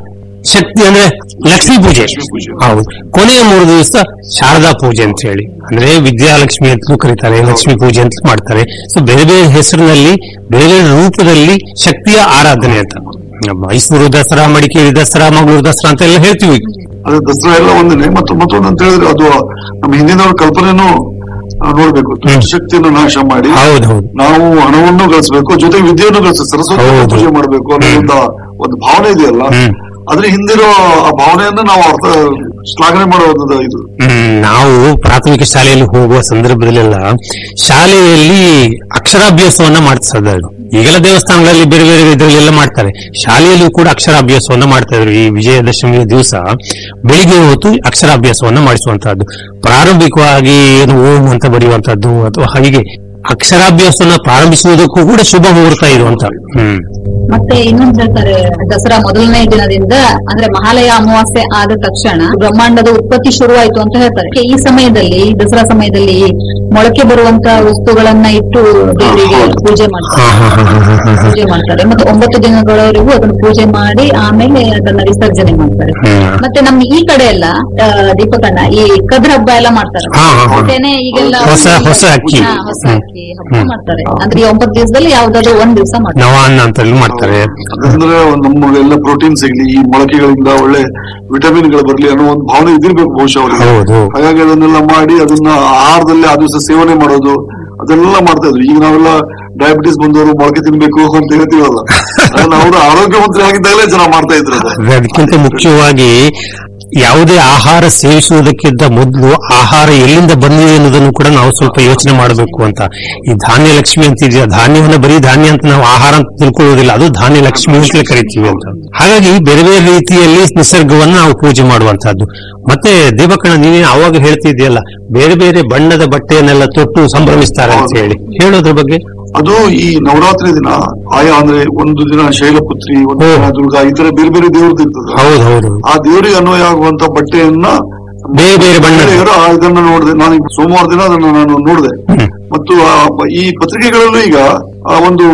ಶಕ್ತಿ ಅಂದ್ರೆ ಲಕ್ಷ್ಮೀ ಪೂಜೆ ಹೌದು ಕೊನೆಯ ಮೂರು ದಿವಸ ಶಾರದಾ ಪೂಜೆ ಅಂತ ಹೇಳಿ ಅಂದ್ರೆ ವಿದ್ಯಾಲಕ್ಷ್ಮಿ ಅಂತಲೂ ಕರೀತಾರೆ ಲಕ್ಷ್ಮೀ ಪೂಜೆ ಅಂತ ಮಾಡ್ತಾರೆ ಸೊ ಬೇರೆ ಬೇರೆ ಹೆಸರಿನಲ್ಲಿ ಬೇರೆ ಬೇರೆ ರೂಪದಲ್ಲಿ ಶಕ್ತಿಯ ಆರಾಧನೆ ಅಂತ ಮೈಸೂರು ದಸರಾ ಮಡಿಕೇರಿ ದಸರಾ ಮಂಗಳೂರು ದಸರಾ ಅಂತ ಎಲ್ಲ ಹೇಳ್ತೀವಿ ಅದೇ ದಸರಾ ಎಲ್ಲ ಒಂದೇನೆ ಮತ್ತು ಮತ್ತೊಂದು ಅಂತ ಹೇಳಿದ್ರೆ ಅದು ನಮ್ಮ ಹಿಂದಿನವ್ರ ಕಲ್ಪನೆನೂ ಆ, ನೋಡ್ಬೇಕು ದುಷ್ಟ ಶಕ್ತಿಯನ್ನು ನಾಶ ಮಾಡಿ ಹೌದು ಹೌದು ನಾವು ಹಣವನ್ನು ಗಳಿಸಬೇಕು ಜೊತೆಗೆ ವಿದ್ಯೆಯನ್ನು ಗಳಿಸ ಸರಸ್ವತಿ ಹೌದು. ಪೂಜೆ ಮಾಡಬೇಕು ಅನ್ನೋ ಒಂದು ಭಾವನೆ ಇದೆಯಲ್ಲ ಹ್ಮ್. ಅದ್ರ ಹಿಂದಿರೋ ಆ ಭಾವನೆಯನ್ನ ನಾವು ಅರ್ಥ ಶ್ಲಾಘನೆ ಮಾಡುವಂತದ್ದು ಇದು ಹ್ಮ್, ನಾವು ಪ್ರಾಥಮಿಕ ಶಾಲೆಯಲ್ಲಿ ಹೋಗುವ ಸಂದರ್ಭದಲ್ಲೆಲ್ಲ ಶಾಲೆಯಲ್ಲಿ ಅಕ್ಷರಾಭ್ಯಾಸವನ್ನ ಮಾಡ್ತಿದ್ದಾರೆ ಈಗೆಲ್ಲ ದೇವಸ್ಥಾನಗಳಲ್ಲಿ ಬೇರೆ ಬೇರೆ ಇದರಲ್ಲೆಲ್ಲ ಮಾಡ್ತಾರೆ ಶಾಲೆಯಲ್ಲೂ ಕೂಡ ಅಕ್ಷರಾಭ್ಯಾಸವನ್ನ ಮಾಡ್ತಾ ಇದ್ರು ಈ ವಿಜಯದಶಮಿಯ ದಿವಸ ಬೆಳಿಗ್ಗೆ ಹೊತ್ತು ಅಕ್ಷರಾಭ್ಯಾಸವನ್ನ ಮಾಡಿಸುವಂತಹದ್ದು ಪ್ರಾರಂಭಿಕವಾಗಿ ಏನು ಓಂ ಅಂತ ಬರೆಯುವಂತಹದ್ದು ಅಥವಾ ಹಾಗೆ ಅಕ್ಷರಾಭ್ಯಾಸವನ್ನ ಪ್ರಾರಂಭಿಸುವುದಕ್ಕೂ ಕೂಡ ಶುಭ ಮುಹೂರ್ತ ಇದು ಅಂತ ಹ್ಮ್ ಮತ್ತೆ ಇನ್ನೊಂದು ಹೇಳ್ತಾರೆ ದಸರಾ ಮೊದಲನೇ ದಿನದಿಂದ ಅಂದ್ರೆ ಮಹಾಲಯ ಅಮಾವಾಸ್ಯೆ ಆದ ತಕ್ಷಣ ಬ್ರಹ್ಮಾಂಡದ ಉತ್ಪತ್ತಿ ಶುರುವಾಯಿತು ಅಂತ ಹೇಳ್ತಾರೆ ಈ ಸಮಯದಲ್ಲಿ ದಸರಾ ಸಮಯದಲ್ಲಿ ಮೊಳಕೆ ಬರುವಂತ ವಸ್ತುಗಳನ್ನ ಇಟ್ಟು ದೇವರಿಗೆ ಪೂಜೆ ಮಾಡ್ತಾರೆ ಹಾ ಹಾ ಹಾ ಹಾ ಹಾ ಹಾ ಪೂಜೆ ಮಾಡ್ತಾರೆ ಮತ್ತೆ ಒಂಬತ್ತು ದಿನಗಳವರೆಗೂ ಅದನ್ನು ಪೂಜೆ ಮಾಡಿ ಆಮೇಲೆ ಅದನ್ನ ವಿಸರ್ಜನೆ ಮಾಡ್ತಾರೆ ಹ್ಮ್. ಮತ್ತೆ ನಮ್ ಈ ಕಡೆ ಎಲ್ಲ ಆ, ದೀಪಕಣ್ಣ ಈ ಕದ್ರ ಹಬ್ಬ ಎಲ್ಲ ಮಾಡ್ತಾರೆ ಹಾ, ಹಾ, ಹಾ. ಮತ್ತೇನೆ ಈಗೆಲ್ಲ ಹೊಸ ಹೊಸ ಅಕ್ಕಿ ಹಾ, ಹೊಸ ಅಕ್ಕಿ ಹಬ್ಬ ಮಾಡ್ತಾರೆ ಅಂದ್ರೆ ಈ ಒಂಬತ್ತು ದಿವಸದಲ್ಲಿ ಯಾವ್ದಾದ್ರು ಒಂದ್ ದಿವಸ ಮಾಡ್ತಾರೆ ನವಾನ್ನ ಅಂತ ಮಾಡ್ತಾರೆ ಅದಂದ್ರೆ ನಮ್ಗೆಲ್ಲ ಪ್ರೋಟೀನ್ ಸಿಗ್ಲಿ ಈ ಮೊಳಕೆಗಳಿಂದ ಒಳ್ಳೆ ವಿಟಮಿನ್ಗಳು ಬರ್ಲಿ ಅನ್ನೋ ಒಂದು ಭಾವನೆ ಇದಿರ್ಬೇಕು ಬಹುಶಃ ಅವರಿಗೆ ಹೌದು ಹಾಗಾಗಿ ಅದನ್ನೆಲ್ಲ ಮಾಡಿ ಅದನ್ನ ಆಹಾರದಲ್ಲಿ ಆ ದಿವಸ ಸೇವನೆ ಮಾಡೋದು ಅದೆಲ್ಲ ಮಾಡ್ತಾ ಇದ್ರು ಈಗ ನಾವೆಲ್ಲ ಡಯಾಬಿಟಿಸ್ ಬಂದವರು ಮೊಳಕೆ ತಿನ್ಬೇಕು ಅಂತ ಹೇಳ್ತೀವಲ್ಲ ಅದನ್ನ ಅವರು ಆರೋಗ್ಯವಂತರಿ ಆಗಿದ್ದಾಗಲೇ ಜನ ಮಾಡ್ತಾ ಇದ್ರು ಅದು. ಆದ್ರೆ ಅದಕ್ಕಿಂತ ಮುಖ್ಯವಾಗಿ ಯಾವುದೇ ಆಹಾರ ಸೇವಿಸುವುದಕ್ಕಿಂತ ಮೊದಲು ಆಹಾರ ಎಲ್ಲಿಂದ ಬಂದಿದೆ ಅನ್ನೋದನ್ನು ಕೂಡ ನಾವು ಸ್ವಲ್ಪ ಯೋಚನೆ ಮಾಡಬೇಕು ಅಂತ ಈ ಧಾನ್ಯ ಲಕ್ಷ್ಮಿ ಅಂತಿದೆಯಾ ಧಾನ್ಯವನ್ನ ಬರೀ ಧಾನ್ಯ ಅಂತ ನಾವು ಆಹಾರ ಅಂತ ತಿಳ್ಕೊಳ್ಳೋದಿಲ್ಲ ಅದು ಧಾನ್ಯ ಲಕ್ಷ್ಮಿ ಅಂತಲೇ ಕರಿತೀವಿ ಅಂತ ಹಾಗಾಗಿ ಬೇರೆ ಬೇರೆ ರೀತಿಯಲ್ಲಿ ನಿಸರ್ಗವನ್ನ ನಾವು ಪೂಜೆ ಮಾಡುವಂತಹದ್ದು ಮತ್ತೆ ದೇವಕಣ್ಣ ನೀನೇ ಆವಾಗ ಹೇಳ್ತಿದ್ಯಲ್ಲ ಬೇರೆ ಬೇರೆ ಬಣ್ಣದ ಬಟ್ಟೆಯನ್ನೆಲ್ಲ ತೊಟ್ಟು ಸಂಭ್ರಮಿಸ್ತಾರೆ ಅಂತ ಹೇಳಿ ಹೇಳೋದ್ರ ಬಗ್ಗೆ ಅದು ಈ ನವರಾತ್ರಿ ದಿನ ಆಯಾ ಅಂದ್ರೆ ಒಂದು ದಿನ ಶೈಲಪುತ್ರಿ ಒಂದು ದಿನ ದುರ್ಗಾ ಈ ತರ ಬೇರೆ ಬೇರೆ ದೇವ್ರದ್ದು ಇರ್ತದೆ ಹೌದು ಹೌದು ಆ ದೇವರಿಗೆ ಅನ್ವಯ ಆಗುವಂತ ಬಟ್ಟೆಯನ್ನ ಬೇರೆ ಬೇರೆ ಬಣ್ಣದ ಮಹಿಳೆಯರು ಆ ಇದನ್ನ ನೋಡಿದೆ ನಾನು ಈಗ ಸೋಮವಾರ ದಿನ ಅದನ್ನ ನಾನು ನೋಡಿದೆ ಹ್ಮ್. ಮತ್ತು ಆ ಬ- ಈ ಪತ್ರಿಕೆಗಳಲ್ಲೂ ಈಗ ಆ ಒಂದು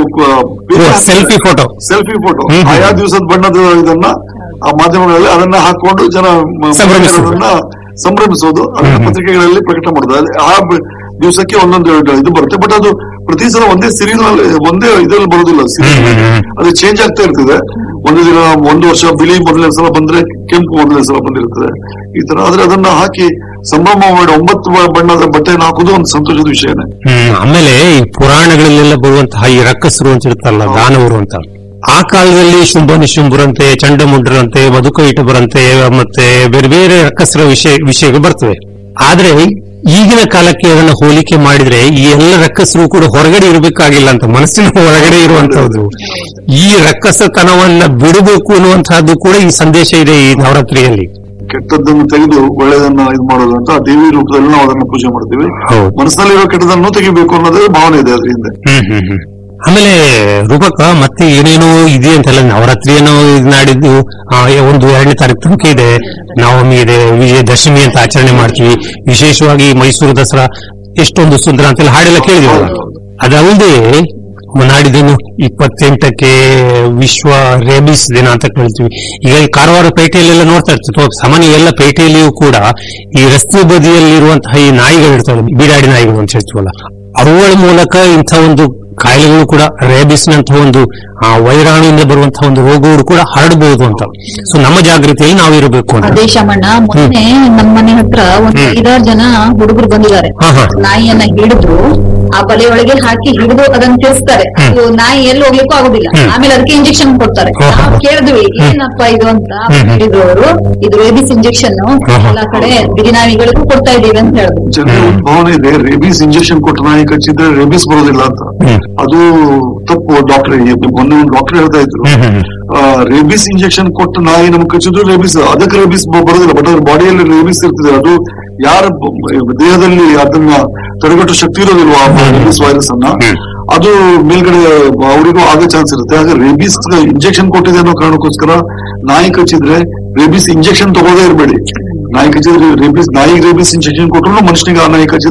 ಸೆಲ್ಫಿ ಫೋಟೋ ಸೆಲ್ಫಿ ಫೋಟೋ ಹ್ಮ್ ಹ್ಮ್. ಆಯಾ ದಿವಸದ ಬಣ್ಣದ ಇದನ್ನ ಆ ಮಾಧ್ಯಮಗಳಲ್ಲಿ ಅದನ್ನ ಹಾಕೊಂಡು ಜನ ಮ- ಸಂಭ್ರಮಿಸೋದು. ಮಹಿಳೆಯರನ್ನ ಸಂಭ್ರಮಿಸೋದು ಅದನ್ನ ಪತ್ರಿಕೆಗಳಲ್ಲಿ ಪ್ರಕಟ ಮಾಡೋದು ಅದೇ ಆ ಬ- ದಿವಸಕ್ಕೆ ಒಂದೊಂದು ಇದು ಬರುತ್ತೆ ಬಟ್ ಅದು ಪ್ರತಿ ಸಲ ಒಂದೇ ಸೀರೀಸ್ ಒಂದೇ ಇದ್ರಲ್ಲಿ ಬರೋದಿಲ್ಲ series ಹ್ಮ್ ಹ್ಮ್ ಹ್ಮ್. ಅದು ಚೇಂಜ್ ಆಗ್ತಾ ಇರ್ತದೆ ಒಂದು ದಿನ ಒಂದು ವರ್ಷ ಬಿಳಿ ಮೊದಲನೇ ಸಲ ಬಂದ್ರೆ ಕೆಂಪು ಮೊದಲನೇ ಸಲ ಬಂದಿರ್ತದೆ ಈ ತರ ಆದ್ರೆ ಅದನ್ನ ಹಾಕಿ ಸಂಭ್ರಮ ಮಾಡಿ ಒಂಬತ್ತು ಬ- ಬಣ್ಣದ ಬಟ್ಟೆಯನ್ನು ಹಾಕುದು ಒಂದು ಸಂತೋಷದ ವಿಷಯನೇ ಹ್ಮ್ ಆಮೇಲೆ ಈ ಪುರಾಣಗಳಲ್ಲೆಲ್ಲ ಬರುವಂತಹ ಈ ರಕ್ಕಸರು ಅಂತ ಇರುತ್ತಲ್ಲ ದಾನವರು ಅಂತ ಆ ಕಾಲದಲ್ಲಿ ಶುಂಭ ನಿಶುಂಭರಂತೆ ಚಂಡಮುಂಡರಂತೆ ಮಧುಕೈಟಬರಂತೆ ಮತ್ತೆ ಬೇರೆ ಬೇರೆ ರಕ್ಕಸರ ವಿಷಯ ವಿಷಯಗಳು ಬರ್ತವೆ ಆದ್ರೆ ಈಗಿನ ಕಾಲಕ್ಕೆ ಅದನ್ನ ಹೋಲಿಕೆ ಮಾಡಿದ್ರೆ ಈ ಎಲ್ಲ ರಕ್ಕಸರು ಕೂಡ ಹೊರಗಡೆ ಇರಬೇಕಾಗಿಲ್ಲ ಅಂತ ಮನಸ್ಸಿನ ಹೊರಗಡೆ ಇರುವಂತಹದ್ದು ಈ ರಕ್ಕಸತನವನ್ನ ಬಿಡಬೇಕು ಅನ್ನುವಂತಹದ್ದು ಕೂಡ ಈ ಸಂದೇಶ ಇದೆ ಈ ನವರಾತ್ರಿಯಲ್ಲಿ ಕೆಟ್ಟದ್ದನ್ನು ತೆಗೆದು ಒಳ್ಳೆಯದನ್ನ ಇದು ಮಾಡೋದು ಅಂತ ಆ ದೇವಿ ರೂಪದಲ್ಲಿ ನಾವು ಅದನ್ನ ಪೂಜೆ ಮಾಡ್ತೀವಿ ಹೌದು ಮನಸ್ಸಿನಲ್ಲಿರೋ ಕೆಟ್ಟದನ್ನು ತೆಗಿಬೇಕು ಅನ್ನೋದೇ ಭಾವನೆ ಇದೆ ಅದ್ರ ಹಿಂದೆ ಹ್ಮ್ ಹ್ಮ್ ಹ್ಮ್ ಆಮೇಲೆ ರೂಪಕ ಮತ್ತೆ ಏನೇನೋ ಇದೆ ಅಂತೆಲ್ಲ ನವರಾತ್ರಿ ಏನೋ ಇದ್ ನಾಡಿದ್ದು ಆ, ಒಂದು ಎರಡನೇ ತಾರೀಕು ತನಕ ಇದೆ ನವಮಿ ಇದೆ ವಿಜಯದಶಮಿ ಅಂತ ಆಚರಣೆ ಮಾಡ್ತೀವಿ ವಿಶೇಷವಾಗಿ ಮೈಸೂರು ದಸರಾ ಎಷ್ಟೊಂದು ಸುಂದರ ಅಂತೆಲ್ಲ ಹಾಡೆಲ್ಲ ಕೇಳಿದಿವಲ್ಲ ಅದಲ್ಲದೆ ನಾಡಿದ್ದೇನು ಇಪ್ಪತ್ತೆಂಟಕ್ಕೆ ವಿಶ್ವ ರೇಬಿಸ್ ದಿನ ಅಂತ ಕೇಳ್ತೀವಿ ಈಗ ಈ ಕಾರವಾರ ಪೇಟೆಯಲ್ಲೆಲ್ಲ ನೋಡ್ತಾ ಇರ್ತೀವಿ ಅಥವಾ ಸಾಮಾನ್ಯ ಎಲ್ಲ ಪೇಟೆಯಲ್ಲಿಯೂ ಕೂಡ ಈ ರಸ್ತೆ ಬದಿಯಲ್ಲಿರುವಂತಹ ಈ ನಾಯಿಗಳು ಇರ್ತವೆ ಬೀಡಾಡಿ ನಾಯಿಗಳು ಅಂತ ಹೇಳ್ತೀವಲ್ಲ ಅವುಗಳ ಮೂಲಕ ಇಂಥ ಒಂದು ಕಾಯಿಲೆಗಳು ಕೂಡ ರೇಬಿಸ್ನಂತಹ ಒಂದು ಆ, ವೈರಾಣುವಿಂದ ಬರುವಂತಹ ಒಂದು ರೋಗಗಳು ಕೂಡ ಹರಡಬಹುದು ಅಂತ ಸೊ ನಮ್ಮ ಜಾಗೃತಿಯಲ್ಲಿ ನಾವು ಇರಬೇಕು ಅಂತ ಅದೇ ಶಮಣ್ಣ ಮೊನ್ನೆ ನಮ್ಮ ಮನೆ ಹತ್ರ ಒಂದು ಹ್ಮ್. ಐದಾರು ಜನ ಹುಡುಗರು ಬಂದಿದ್ದಾರೆ ಹಾ, ಹಾ. ನಾಯಿಯನ್ನ ಹಿಡಿದು ಆ ಬಲೆಯೊಳಗೆ ಹಾಕಿ ಹಿಡಿದು ಅದನ್ನ ತಿಳಿಸ್ತಾರೆ ಹ್ಮ್. ಅದು ನಾಯಿ ಎಲ್ಲಿ ಹೋಗ್ಲಿಕ್ಕೂ ಆಗುದಿಲ್ಲ ಹ್ಮ್. ಆಮೇಲೆ ಅದಕ್ಕೆ ಇಂಜೆಕ್ಷನ್ ಕೊಡ್ತಾರೆ ಹಾ, ಹಾ. ನಾವು ಕೇಳಿದ್ವಿ ಹ್ಮ್. ಏನಪ್ಪ ಇದು ಅಂತ ಹ್ಮ್, ಹ್ಮ್. ಹೇಳಿದ್ರು ಅವರು ಇದು ರೇಬಿಸ್ ಇಂಜೆಕ್ಷನ್ ಹಾ, ಹಾ. ಎಲ್ಲಾ ಕಡೆ ಬಿರಿನಾಯಿಗಳಿಗೂ ಕೊಡ್ತಾ ಇದೀವಿ ಅಂತ ಹೇಳಿದ್ರು ಜನರಿಗೆ ಒಂದು ಭಾವನೆ ಇದೆ ರೇಬಿಸ್ ಇಂಜೆಕ್ಷನ್ ಕೊಟ್ಟು ನಾಯಿ ಕಚ್ಚಿದ್ರೆ ರೇಬಿಸ್ ಬರೋದಿಲ್ಲ ಅಂತ ಹ್ಮ್. ಅದು ತಪ್ಪು ಡಾಕ್ಟರ್ ಮೊನ್ನೆ ಒಂದು ಡಾಕ್ಟರ್ ಹೇಳ್ತಾ ಇದ್ರು ಹ್ಮ್, ಹ್ಮ್, ಹ್ಮ್. ರೇಬಿಸ್ ಇಂಜೆಕ್ಷನ್ ಕೊಟ್ಟು ನಾಯಿ ನಮ್ಗೆ ಕಚ್ಚಿದ್ರು ರೇಬಿಸ್ ಅದಕ್ಕೆ ರೇಬಿಸ್ ಬರೋದಿಲ್ಲ ಬಟ್ ಅದ್ರ ಬಾಡಿಯಲ್ಲಿ ರೇಬಿಸ್ ಇರ್ತದೆ ಅದು ಯಾರ ಬ- ದೇಹದಲ್ಲಿ ಅದನ್ನ ತಡೆಗಟ್ಟೋ ಶಕ್ತಿ ಇರೋದಿಲ್ವಾ ರೇಬಿಸ್ ವೈರಸ್ ಅನ್ನ ಹ್ಮ್. ಅದು ಮೇಲ್ಗಡೆ ಅವರಿಗೂ ಆಗೋ ಚಾನ್ಸ್ ಇರುತ್ತೆ ಹಾಗೆ ರೇಬಿಸ್ ಇಂಜೆಕ್ಷನ್ ಕೊಟ್ಟಿದೆ ಅನ್ನೋ ಕಾರಣಕ್ಕೋಸ್ಕರ ನಾಯಿ ಕಚ್ಚಿದ್ರೆ ರೇಬಿಸ್ ಇಂಜೆಕ್ಷನ್ ತಗೊಳ್ಳದೇ ಇರಬೇಡಿ ನಾಯಿ ಕಚ್ಚಿದ್ರೆ ರೇಬಿಸ್ ನಾಯಿಗೆ ರೇಬಿಸ್ ಇಂಜೆಕ್ಷನ್ ಕೊಟ್ಟರು ಮನುಷ್ಯನಿಗೆ ಆ ನಾಯಿ ಕಚ್ಚಿದ್ರೆ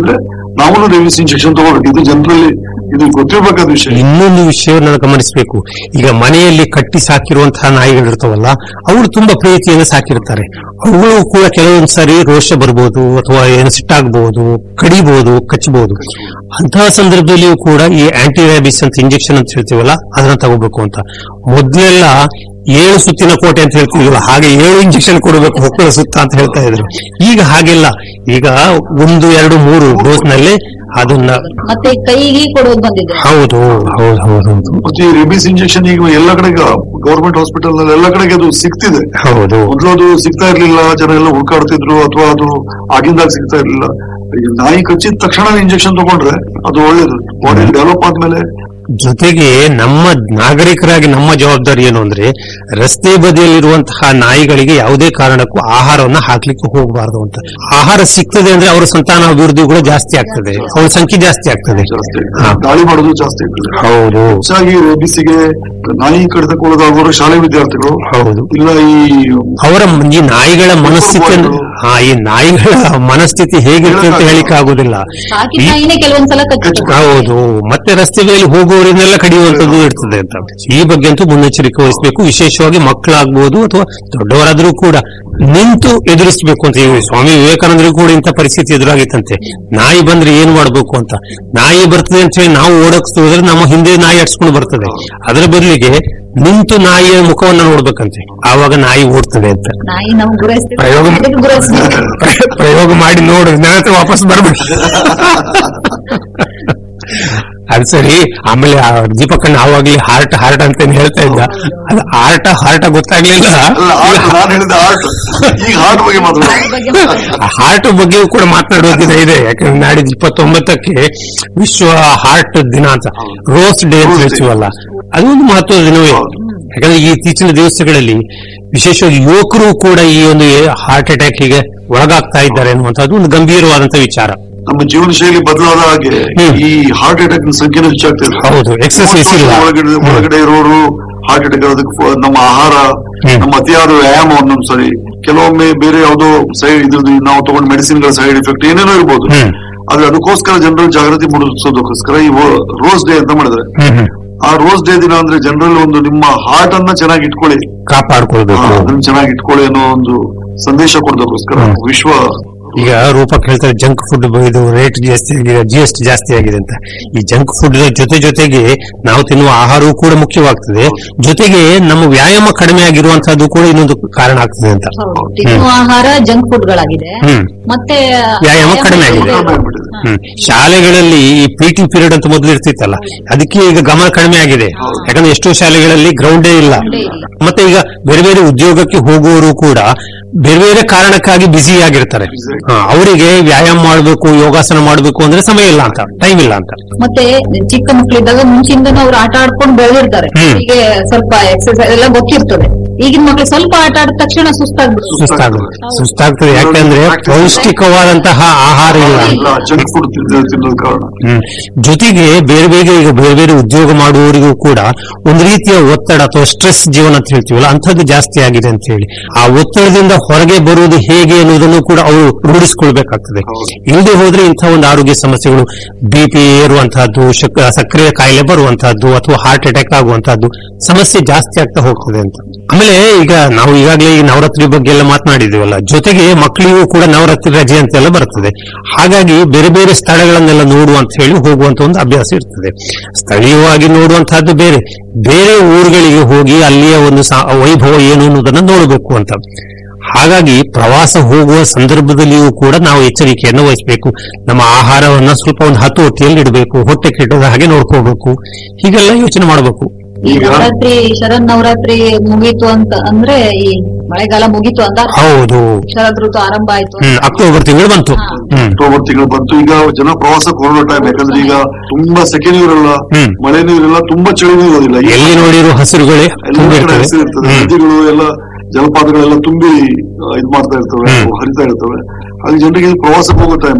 ನಾವು ರೇಬಿಸ್ ಇಂಜೆಕ್ಷನ್ ತಗೋಬೇಕು ಇದು ಜನರಲ್ಲಿ ಇದು ಗೊತ್ತಿರ್ಬೇಕಾದ ವಿಷಯ ಇನ್ನೊಂದು ವಿಷಯವನ್ನು ಗಮನಿಸಬೇಕು ಈಗ ಮನೆಯಲ್ಲಿ ಕಟ್ಟಿ ಸಾಕಿರುವಂತಹ ನಾಯಿಗಳಿರ್ತಾವಲ್ಲ ಅವರು ತುಂಬಾ ಪ್ರೀತಿಯಿಂದ ಸಾಕಿರ್ತಾರೆ ಅವುಗಳು ಕೂಡ ಕೆಲವೊಂದು ಸಾರಿ ರೋಷ ಬರ್ಬೋದು ಅಥವಾ ಏನು ಸಿಟ್ಟಾಗಬಹುದು ಕಡಿಬಹುದು ಕಚ್ಚಬಹುದು ಅಂತಹ ಸಂದರ್ಭದಲ್ಲಿಯೂ ಕೂಡ ಈ ಆಂಟಿ ರ್ಯಾಬಿಸ್ ಅಂತ ಇಂಜೆಕ್ಷನ್ ಅಂತ ಹೇಳ್ತೀವಲ್ಲ ಅದನ್ನ ತಗೋಬೇಕು ಅಂತ ಮೊದ್ಲೆಲ್ಲ ಏಳು ಸುತ್ತಿನ ಕೋಟೆ ಅಂತ ಹೇಳ್ತಿದ್ವಲ್ಲ ಹಾಗೆ ಏಳು ಇಂಜೆಕ್ಷನ್ ಕೊಡಬೇಕು ಹೊಕ್ಕಳ ಸುತ್ತ ಅಂತ ಹೇಳ್ತಾ ಇದ್ರು ಈಗ ಹಾಗೆಲ್ಲ ಈಗ ಒಂದು ಎರಡು ಮೂರು ಡೋಸ್ ನಲ್ಲಿ ಅದನ್ನ ಮತ್ತೆ ಕೈಗೆ ಕೊಡೋದು ಬಂದಿದೆ ಹೌದು ಹೌದು ಹೌದು ಹೌದು ಮತ್ತೆ ಈ ರೇಬಿಸ್ ಇಂಜೆಕ್ಷನ್ ಈಗ ಎಲ್ಲ ಕಡೆ ಗವರ್ಮೆಂಟ್ ಹಾಸ್ಪಿಟಲ್ ನಲ್ಲಿ ಎಲ್ಲ ಕಡೆಗೆ ಅದು ಸಿಗ್ತಿದೆ ಹೌದು ಮೊದಲು ಅದು ಸಿಗ್ತಾ ಇರ್ಲಿಲ್ಲ ಜನ ಎಲ್ಲ ಹುಡುಕಾಡ್ತಿದ್ರು ಅಥವಾ ಅದು ಆಗಿಂದಾಗ ಸಿಗ್ತಾ ಇರ್ಲಿಲ್ಲ ಈಗ ನಾಯಿ ಕಚ್ಚಿದ ತಕ್ಷಣ ಇಂಜೆಕ್ಷನ್ ತಗೊಂಡ್ರೆ ಅದು ಒಳ್ಳೇದು ಬಾಡಿ ಡೆವಲಪ್ ಆದ್ಮೇಲೆ ಜೊತೆಗೆ ನಮ್ಮ ನಾಗರಿಕರಾಗಿ ನಮ್ಮ ಜವಾಬ್ದಾರಿ ಏನು ಅಂದ್ರೆ ರಸ್ತೆ ಬದಿಯಲ್ಲಿರುವಂತಹ ನಾಯಿಗಳಿಗೆ ಯಾವುದೇ ಕಾರಣಕ್ಕೂ ಆಹಾರವನ್ನ ಹಾಕ್ಲಿಕ್ಕೆ ಹೋಗಬಾರದು ಅಂತ ಆಹಾರ ಸಿಗ್ತದೆ ಅಂದ್ರೆ ಅವರ ಸಂತಾನ ಅಭಿವೃದ್ಧಿ ಕೂಡ ಜಾಸ್ತಿ ಆಗ್ತದೆ ಅವರ ಸಂಖ್ಯೆ ಜಾಸ್ತಿ ಆಗ್ತದೆ ಜಾಸ್ತಿ ಹಾ. ದಾಳಿ ಮಾಡೋದು ಜಾಸ್ತಿ ಆಗ್ತದೆ ಹೌದು ಹೆಚ್ಚಾಗಿ ರೇಬಿಸ್ಗೆ ನಾಯಿ ಕಡಿತಕ್ಕೆ ಒಳಗಾಗುವರು ಶಾಲೆ ವಿದ್ಯಾರ್ಥಿಗಳು ಹೌದು ಇಲ್ಲ ಈ ಅವರ ಮ- ಈ ನಾಯಿಗಳ ಮನಸ್ಥಿತಿ ಹಾ ಈ ನಾಯಿಗಳ ಮನಸ್ಥಿತಿ ಹೇಗಿರ್ತದೆ ಅಂತ ಹೇಳಿಕ್ಕೆ ಆಗುದಿಲ್ಲ ಸಾಕಿ ಈ- ನಾಯಿನೇ ಕೆಲವೊಂದ್ಸಲ ಕಚ್ಚುತ್ತೆ ಹೌದು ಮತ್ತೆ ರಸ್ತೆಗಳಲ್ಲಿ ಹೋಗುವವರನ್ನೆಲ್ಲ ಕಡಿಯುವಂತದ್ದು ಇರ್ತದೆ ಅಂತ ಈ ಬಗ್ಗೆ ಅಂತೂ ಮುನ್ನೆಚ್ಚರಿಕೆ ವಹಿಸಬೇಕು ವಿಶೇಷವಾಗಿ ಮಕ್ಕಳಾಗ್ಬೋದು ಅಥವಾ ದೊಡ್ಡವರಾದ್ರೂ ಕೂಡ ನಿಂತು ಎದುರಿಸಬೇಕು ಅಂತ ಈಗ ಸ್ವಾಮಿ ವಿವೇಕಾನಂದರಿಗೂ ಕೂಡ ಇಂಥ ಪರಿಸ್ಥಿತಿ ಎದುರಾಗಿತ್ತಂತೆ ನಾಯಿ ಬಂದ್ರೆ ಏನ್ ಮಾಡ್ಬೇಕು ಅಂತ ನಾಯಿ ಬರ್ತದೆ ಅಂತ ಹೇಳಿ ನಾವು ಓಡಕ್ಸ್ತು ಹೋದ್ರೆ ನಮ್ಮ ಹಿಂದೆ ನಾಯಿ ಅಡ್ಸ್ಕೊಂಡು ಬರ್ತದೆ ಅದರ ಬದಲಿಗೆ ನಿಂತು ನಾಯಿಯ ಮುಖವನ್ನ ನೋಡ್ಬೇಕಂತೆ ಆವಾಗ ನಾಯಿ ಓಡ್ತದೆ ಅಂತ ನಾಯಿ ನಾವು ಗುರಾಯಿಸ್ತೀವಿ ಪ್ರಯೋಗ ಅದಕ್ಕೆ ಗುರಾಯಿಸ್ತೀವಿ ಪ್ರಯೋಗ ಮಾಡಿ ನೋಡು ನನ್ನ ಹತ್ರ ವಾಪಸ್ ಬರ್ಬೇಕು ಅದು ಸರಿ ಆಮೇಲೆ ಆ ದೀಪಕ್ಕಣ್ಣ ಆವಾಗ್ಲೇ ಹಾರ್ಟ್ ಹಾರ್ಟ್ ಅಂತ ಏನ್ ಹೇಳ್ತಾ ಇದ್ದ ಅದು ಹಾರ್ಟ್ ಹಾರ್ಟ್ ಗೊತ್ತಾಗ್ಲಿಲ್ಲ ಅಲ್ಲ ಆರ್ಟ್ ನಾನು ಹೇಳಿದ ಆರ್ಟ್ ಈಗ ಹಾರ್ಟ್ ಬಗ್ಗೆ ಮಾತಾಡೋದು ಬಗ್ಗೆ ಮಾತಾಡ್ತೀವಿ. ಹಾರ್ಟ್ ಬಗ್ಗೆಯೂ ಕೂಡ ಮಾತನಾಡುವ ದಿನ ಇದೆ ಯಾಕಂದ್ರೆ ನಾಡಿದ್ದು ಇಪ್ಪತ್ತೊಂಬತ್ತಕ್ಕೆ ವಿಶ್ವ ಹಾರ್ಟ್ ದಿನ ಅಂತ ರೋಸ್ ಡೇ ಅಂತ ಹೇಳ್ತೀವಲ್ಲ ಅದು ಒಂದು ಮಹತ್ವದ ದಿನವೇ ಯಾಕಂದ್ರೆ ಈ ಇತ್ತೀಚಿನ ದಿವಸಗಳಲ್ಲಿ ವಿಶೇಷವಾಗಿ ಯುವಕರು ಕೂಡ ಈ ಒಂದು ಹಾರ್ಟ್ ಅಟ್ಯಾಕ್ಗೆ ಒಳಗಾಗ್ತಾ ಇದ್ದಾರೆ ಅನ್ನುವಂಥದ್ದು ಒಂದು ಗಂಭೀರವಾದಂತ ವಿಚಾರ ನಮ್ಮ ಜೀವನ ಶೈಲಿ ಬದಲಾದ ಹಾಗೆ ಹ್ಮ್. ಈ ಹಾರ್ಟ್ ಅಟ್ಯಾಕ್ ಸಂಖ್ಯೆನೂ ಹೆಚ್ಚಾಗ್ತಿದೆ ಹೌದು, exercise ಇಲ್ಲ. ಒಳಗಡೆ ಒಳಗಡೆ ಇರೋರು ಹಾರ್ಟ್ ಅಟ್ಯಾಕ್ ಅದಕ್ಕೆ ಫ- ನಮ್ಮ ಆಹಾರ ಹ್ಮ್. ನಮ್ಮ ಅತಿಯಾದ ವ್ಯಾಯಾಮ ಒಂದೊಂದ್ಸರಿ ಕೆಲವೊಮ್ಮೆ ಬೇರೆ ಯಾವುದೋ ಸೈಡ್ ಇದ್ರದ್ದು ನಾವು ತಗೊಂಡ ಮೆಡಿಸಿನ್ ಗಳ ಸೈಡ್ ಎಫೆಕ್ಟ್ ಏನೇನೋ ಇರ್ಬೋದು ಹ್ಮ್. ಆದ್ರೆ ಅದಕ್ಕೋಸ್ಕರ ಜನರಲ್ಲಿ ಜಾಗೃತಿ ಮೂಡಿಸೋದಕ್ಕೋಸ್ಕರ ಈ ರೋಸ್ ಡೇ ಅಂತ ಮಾಡಿದ್ರೆ ಹ್ಮ್ ಹ್ಮ್ ಆ ರೋಸ್ ಡೇ ದಿನ ಅಂದ್ರೆ ಜನರಲ್ಲಿ ಒಂದು ನಿಮ್ಮ ಹಾರ್ಟ್ ಅನ್ನ ಚೆನ್ನಾಗಿ ಇಟ್ಕೊಳ್ಳಿ ಕಾಪಾಡ್ಕೊಳ್ಬೇಕು ಆ, ಅದನ್ನ ಚೆನ್ನಾಗಿ ಇಟ್ಕೊಳ್ಳಿ ಅನ್ನೋ ಒಂದು ಸಂದೇಶ ಕೊಡೋದಕ್ಕೋಸ್ಕರ ಹ್ಮ್. ವಿಶ್ವ ಈಗ ರೂಪಕ್ ಹೇಳ್ತಾರೆ ಜಂಕ್ ಫುಡ್ ಇದು ರೇಟ್ ಜಾಸ್ತಿ ಆಗಿದೆ ಜಿ ಎಸ್ ಟಿ ಜಾಸ್ತಿ ಆಗಿದೆ ಅಂತ ಈ ಜಂಕ್ ಫುಡ್ ಜೊತೆ ಜೊತೆಗೆ ನಾವು ತಿನ್ನುವ ಆಹಾರವೂ ಕೂಡ ಮುಖ್ಯವಾಗ್ತದೆ ಜೊತೆಗೆ ನಮ್ಮ ವ್ಯಾಯಾಮ ಕಡಿಮೆ ಆಗಿರುವಂತಹದ್ದು ಕೂಡ ಇನ್ನೊಂದು ಕಾರಣ ಆಗ್ತದೆ ಅಂತ ಹೌದು ತಿನ್ನುವ ಆಹಾರ ಜಂಕ್ ಫುಡ್ ಗಳಾಗಿದೆ ಹ್ಮ್ ಮತ್ತೆ ವ್ಯಾಯಾಮ ಕಡಿಮೆ ಆಗಿದೆ. ಕಡಿಮೆ ಆಗ್ಬಿಟ್ಟಿದೆ. ಹ್ಮ್ ಶಾಲೆಗಳಲ್ಲಿ ಈ ಪಿ ಟಿ ಪೀರಿಯಡ್ ಅಂತ ಮೊದಲು ಇರ್ತಿತ್ತಲ್ಲ ಅದಕ್ಕೆ ಈಗ ಗಮನ ಕಡಿಮೆ ಆಗಿದೆ ಯಾಕಂದ್ರೆ ಎಷ್ಟೋ ಶಾಲೆಗಳಲ್ಲಿ ಗ್ರೌಂಡೇ ಇಲ್ಲ ಇಲ್ಲ. ಮತ್ತೆ ಈಗ ಬೇರೆ ಬೇರೆ ಉದ್ಯೋಗಕ್ಕೆ ಹೋಗುವವರು ಕೂಡ ಬೇರೆ ಬೇರೆ ಕಾರಣಕ್ಕಾಗಿ ಬ್ಯುಸಿ ಆಗಿರ್ತಾರೆ ಹಾ, ಅವರಿಗೆ ವ್ಯಾಯಾಮ ಮಾಡಬೇಕು ಯೋಗಾಸನ ಮಾಡಬೇಕು ಅಂದ್ರೆ ಸಮಯ ಇಲ್ಲ ಅಂತ ಟೈಮ್ ಇಲ್ಲ ಅಂತ ಮತ್ತೆ ಚಿಕ್ಕ ಮಕ್ಕಳಿದ್ದಾಗ ಮುಂಚಿಂದನೂ ಅವ್ರು ಆಟ ಆಡ್ಕೊಂಡು ಬೆಳೆದಿರ್ತಾರೆ ಹ್ಮ್. ಹೀಗೆ ಸ್ವಲ್ಪ ಎಕ್ಸರ್ಸೈಸ್ ಎಲ್ಲ ಗೊತ್ತಿರ್ತದೆ ಈಗಿನ ಮಕ್ಳು ಸ್ವಲ್ಪ ಆಟ ಆಡಿದ ತಕ್ಷಣ ಸುಸ್ತಾಗ್ಬಿಡ್ತು ಸುಸ್ತಾಗುತ್ತೆ ಸುಸ್ತಾಗ್ತದೆ ಯಾಕಂದ್ರೆ ಪೌಷ್ಟಿಕವಾದಂತಹ ಆಹಾರ ಇಲ್ಲ ಇಲ್ಲ ಜಂಕ್ ಫುಡ್ ತಿನ್ನೋದ್ ಕಾರಣ ಹ್ಮ್. ಜೊತೆಗೆ ಬೇರೆ ಬೇರೆ ಈಗ ಬೇರೆ ಬೇರೆ ಉದ್ಯೋಗ ಮಾಡುವವರಿಗೂ ಕೂಡ ಒಂದು ರೀತಿಯ ಒತ್ತಡ ಅಥವಾ ಸ್ಟ್ರೆಸ್ ಜೀವನ ಅಂತ ಹೇಳ್ತೀವಲ್ಲ ಅಂಥದ್ದು ಜಾಸ್ತಿ ಆಗಿದೆ ಅಂತ ಹೇಳಿ ಆ ಒತ್ತಡದಿಂದ ಹೊರಗೆ ಬರುವುದು ಹೇಗೆ ಅನ್ನೋದನ್ನು ಕೂಡ ಅವರು ರೂಢಿಸಿಕೊಳ್ಬೇಕಾಗ್ತದೆ ಇಲ್ಲದೆ ಹೋದ್ರೆ ಇಂಥ ಒಂದು ಆರೋಗ್ಯ ಸಮಸ್ಯೆಗಳು ಬಿ ಪಿ ಏರುವಂತಹದ್ದು ಶಕ್- ಸಕ್ಕರೆ ಕಾಯಿಲೆ ಬರುವಂತಹದ್ದು ಅಥವಾ ಹಾರ್ಟ್ ಅಟ್ಯಾಕ್ ಆಗುವಂತಹದ್ದು ಸಮಸ್ಯೆ ಜಾಸ್ತಿ ಆಗ್ತಾ ಹೋಗ್ತದೆ ಅಂತ ಆಮೇಲೆ ಈಗ ನಾವು ಈಗಾಗಲೇ ಈ ನವರಾತ್ರಿ ಬಗ್ಗೆ ಎಲ್ಲ ಮಾತನಾಡಿದೀವಲ್ಲ ಜೊತೆಗೆ ಮಕ್ಕಳಿಗೂ ಕೂಡ ನವರಾತ್ರಿ ರಜೆ ಅಂತೆಲ್ಲ ಬರ್ತದೆ ಹಾಗಾಗಿ ಬೇರೆ ಬೇರೆ ಸ್ಥಳಗಳನ್ನೆಲ್ಲ ನೋಡುವ ಅಂತ ಹೇಳಿ ಹೋಗುವಂತ ಒಂದು ಅಭ್ಯಾಸ ಇರ್ತದೆ ಸ್ಥಳೀಯವಾಗಿ ನೋಡುವಂತಹದ್ದು ಬೇರೆ ಬೇರೆ ಊರುಗಳಿಗೆ ಹೋಗಿ ಅಲ್ಲಿಯ ಒಂದು ಸಾ- ವೈಭವ ಏನು ಅನ್ನೋದನ್ನ ನೋಡಬೇಕು ಅಂತ ಹಾಗಾಗಿ ಪ್ರವಾಸ ಹೋಗುವ ಸಂದರ್ಭದಲ್ಲಿಯೂ ಕೂಡ ನಾವು ಎಚ್ಚರಿಕೆಯನ್ನು ವಹಿಸಬೇಕು ನಮ್ಮ ಆಹಾರವನ್ನ ಸ್ವಲ್ಪ ಒಂದು ಹತೋಟಿಯಲ್ಲಿ ಇಡಬೇಕು ಹೊಟ್ಟೆ ಕೆಟ್ಟದ ಹಾಗೆ ನೋಡ್ಕೋಬೇಕು ಹೀಗೆಲ್ಲ ಯೋಚನೆ ಮಾಡಬೇಕು ಈ ಈಗ- ನವರಾತ್ರಿ ಶರದ್ ನವರಾತ್ರಿ ಮುಗೀತು ಅಂತ ಅಂದ್ರೆ ಈ ಮಳೆಗಾಲ ಮುಗೀತು ಅಂತ ಅರ್ಥ. ಹೌದು ಶರದ್ ಋತು ಆರಂಭ ಆಯ್ತು ಅಂತ. ಹ್ಮ್ ಅಕ್ಟೋಬರ್ ತಿಂಗಳು ಬಂತು ಹಾ. ಹ್ಮ್ ಅಕ್ಟೋಬರ್ ತಿಂಗಳು ಬಂತು ಈಗ ಜನ ಪ್ರವಾಸಕ್ಕೆ ಹೊರಡೋ ಟೈಮ್ ಯಾಕಂದ್ರೆ ಈಗ ತುಂಬಾ ಸೆಕೆ ನೀರಿಲ್ಲ ಹ್ಮ್. ಮಳೆ ನೀರಿಲ್ಲ ತುಂಬಾ ಚಳಿ ನೀರಿರೋದಿಲ್ಲ ಈಗ ಎಲ್ಲಿ ನೋಡಿರೋ ಹಸಿರುಗಳೇ ಎಲ್ಲ ಕಡೆ ತುಂಬಿರ್ತವೆ ಹಸಿರು ಇರ್ತದೆ ಹ್ಮ್ ನದಿಗಳು ಎಲ್ಲ ಜಲಪಾತಗಳೆಲ್ಲ ತುಂಬಿ ಆ, ಇದ್ ಮಾಡ್ತಾ ಇರ್ತವೆ ಹ್ಮ್. ಹರಿತಾ ಇರ್ತವೆ ಹಾಗೆ ಜನರಿಗೆ ಇದು ಪ್ರವಾಸಕ್ಕೆ ಹೋಗೋ ಟೈಮು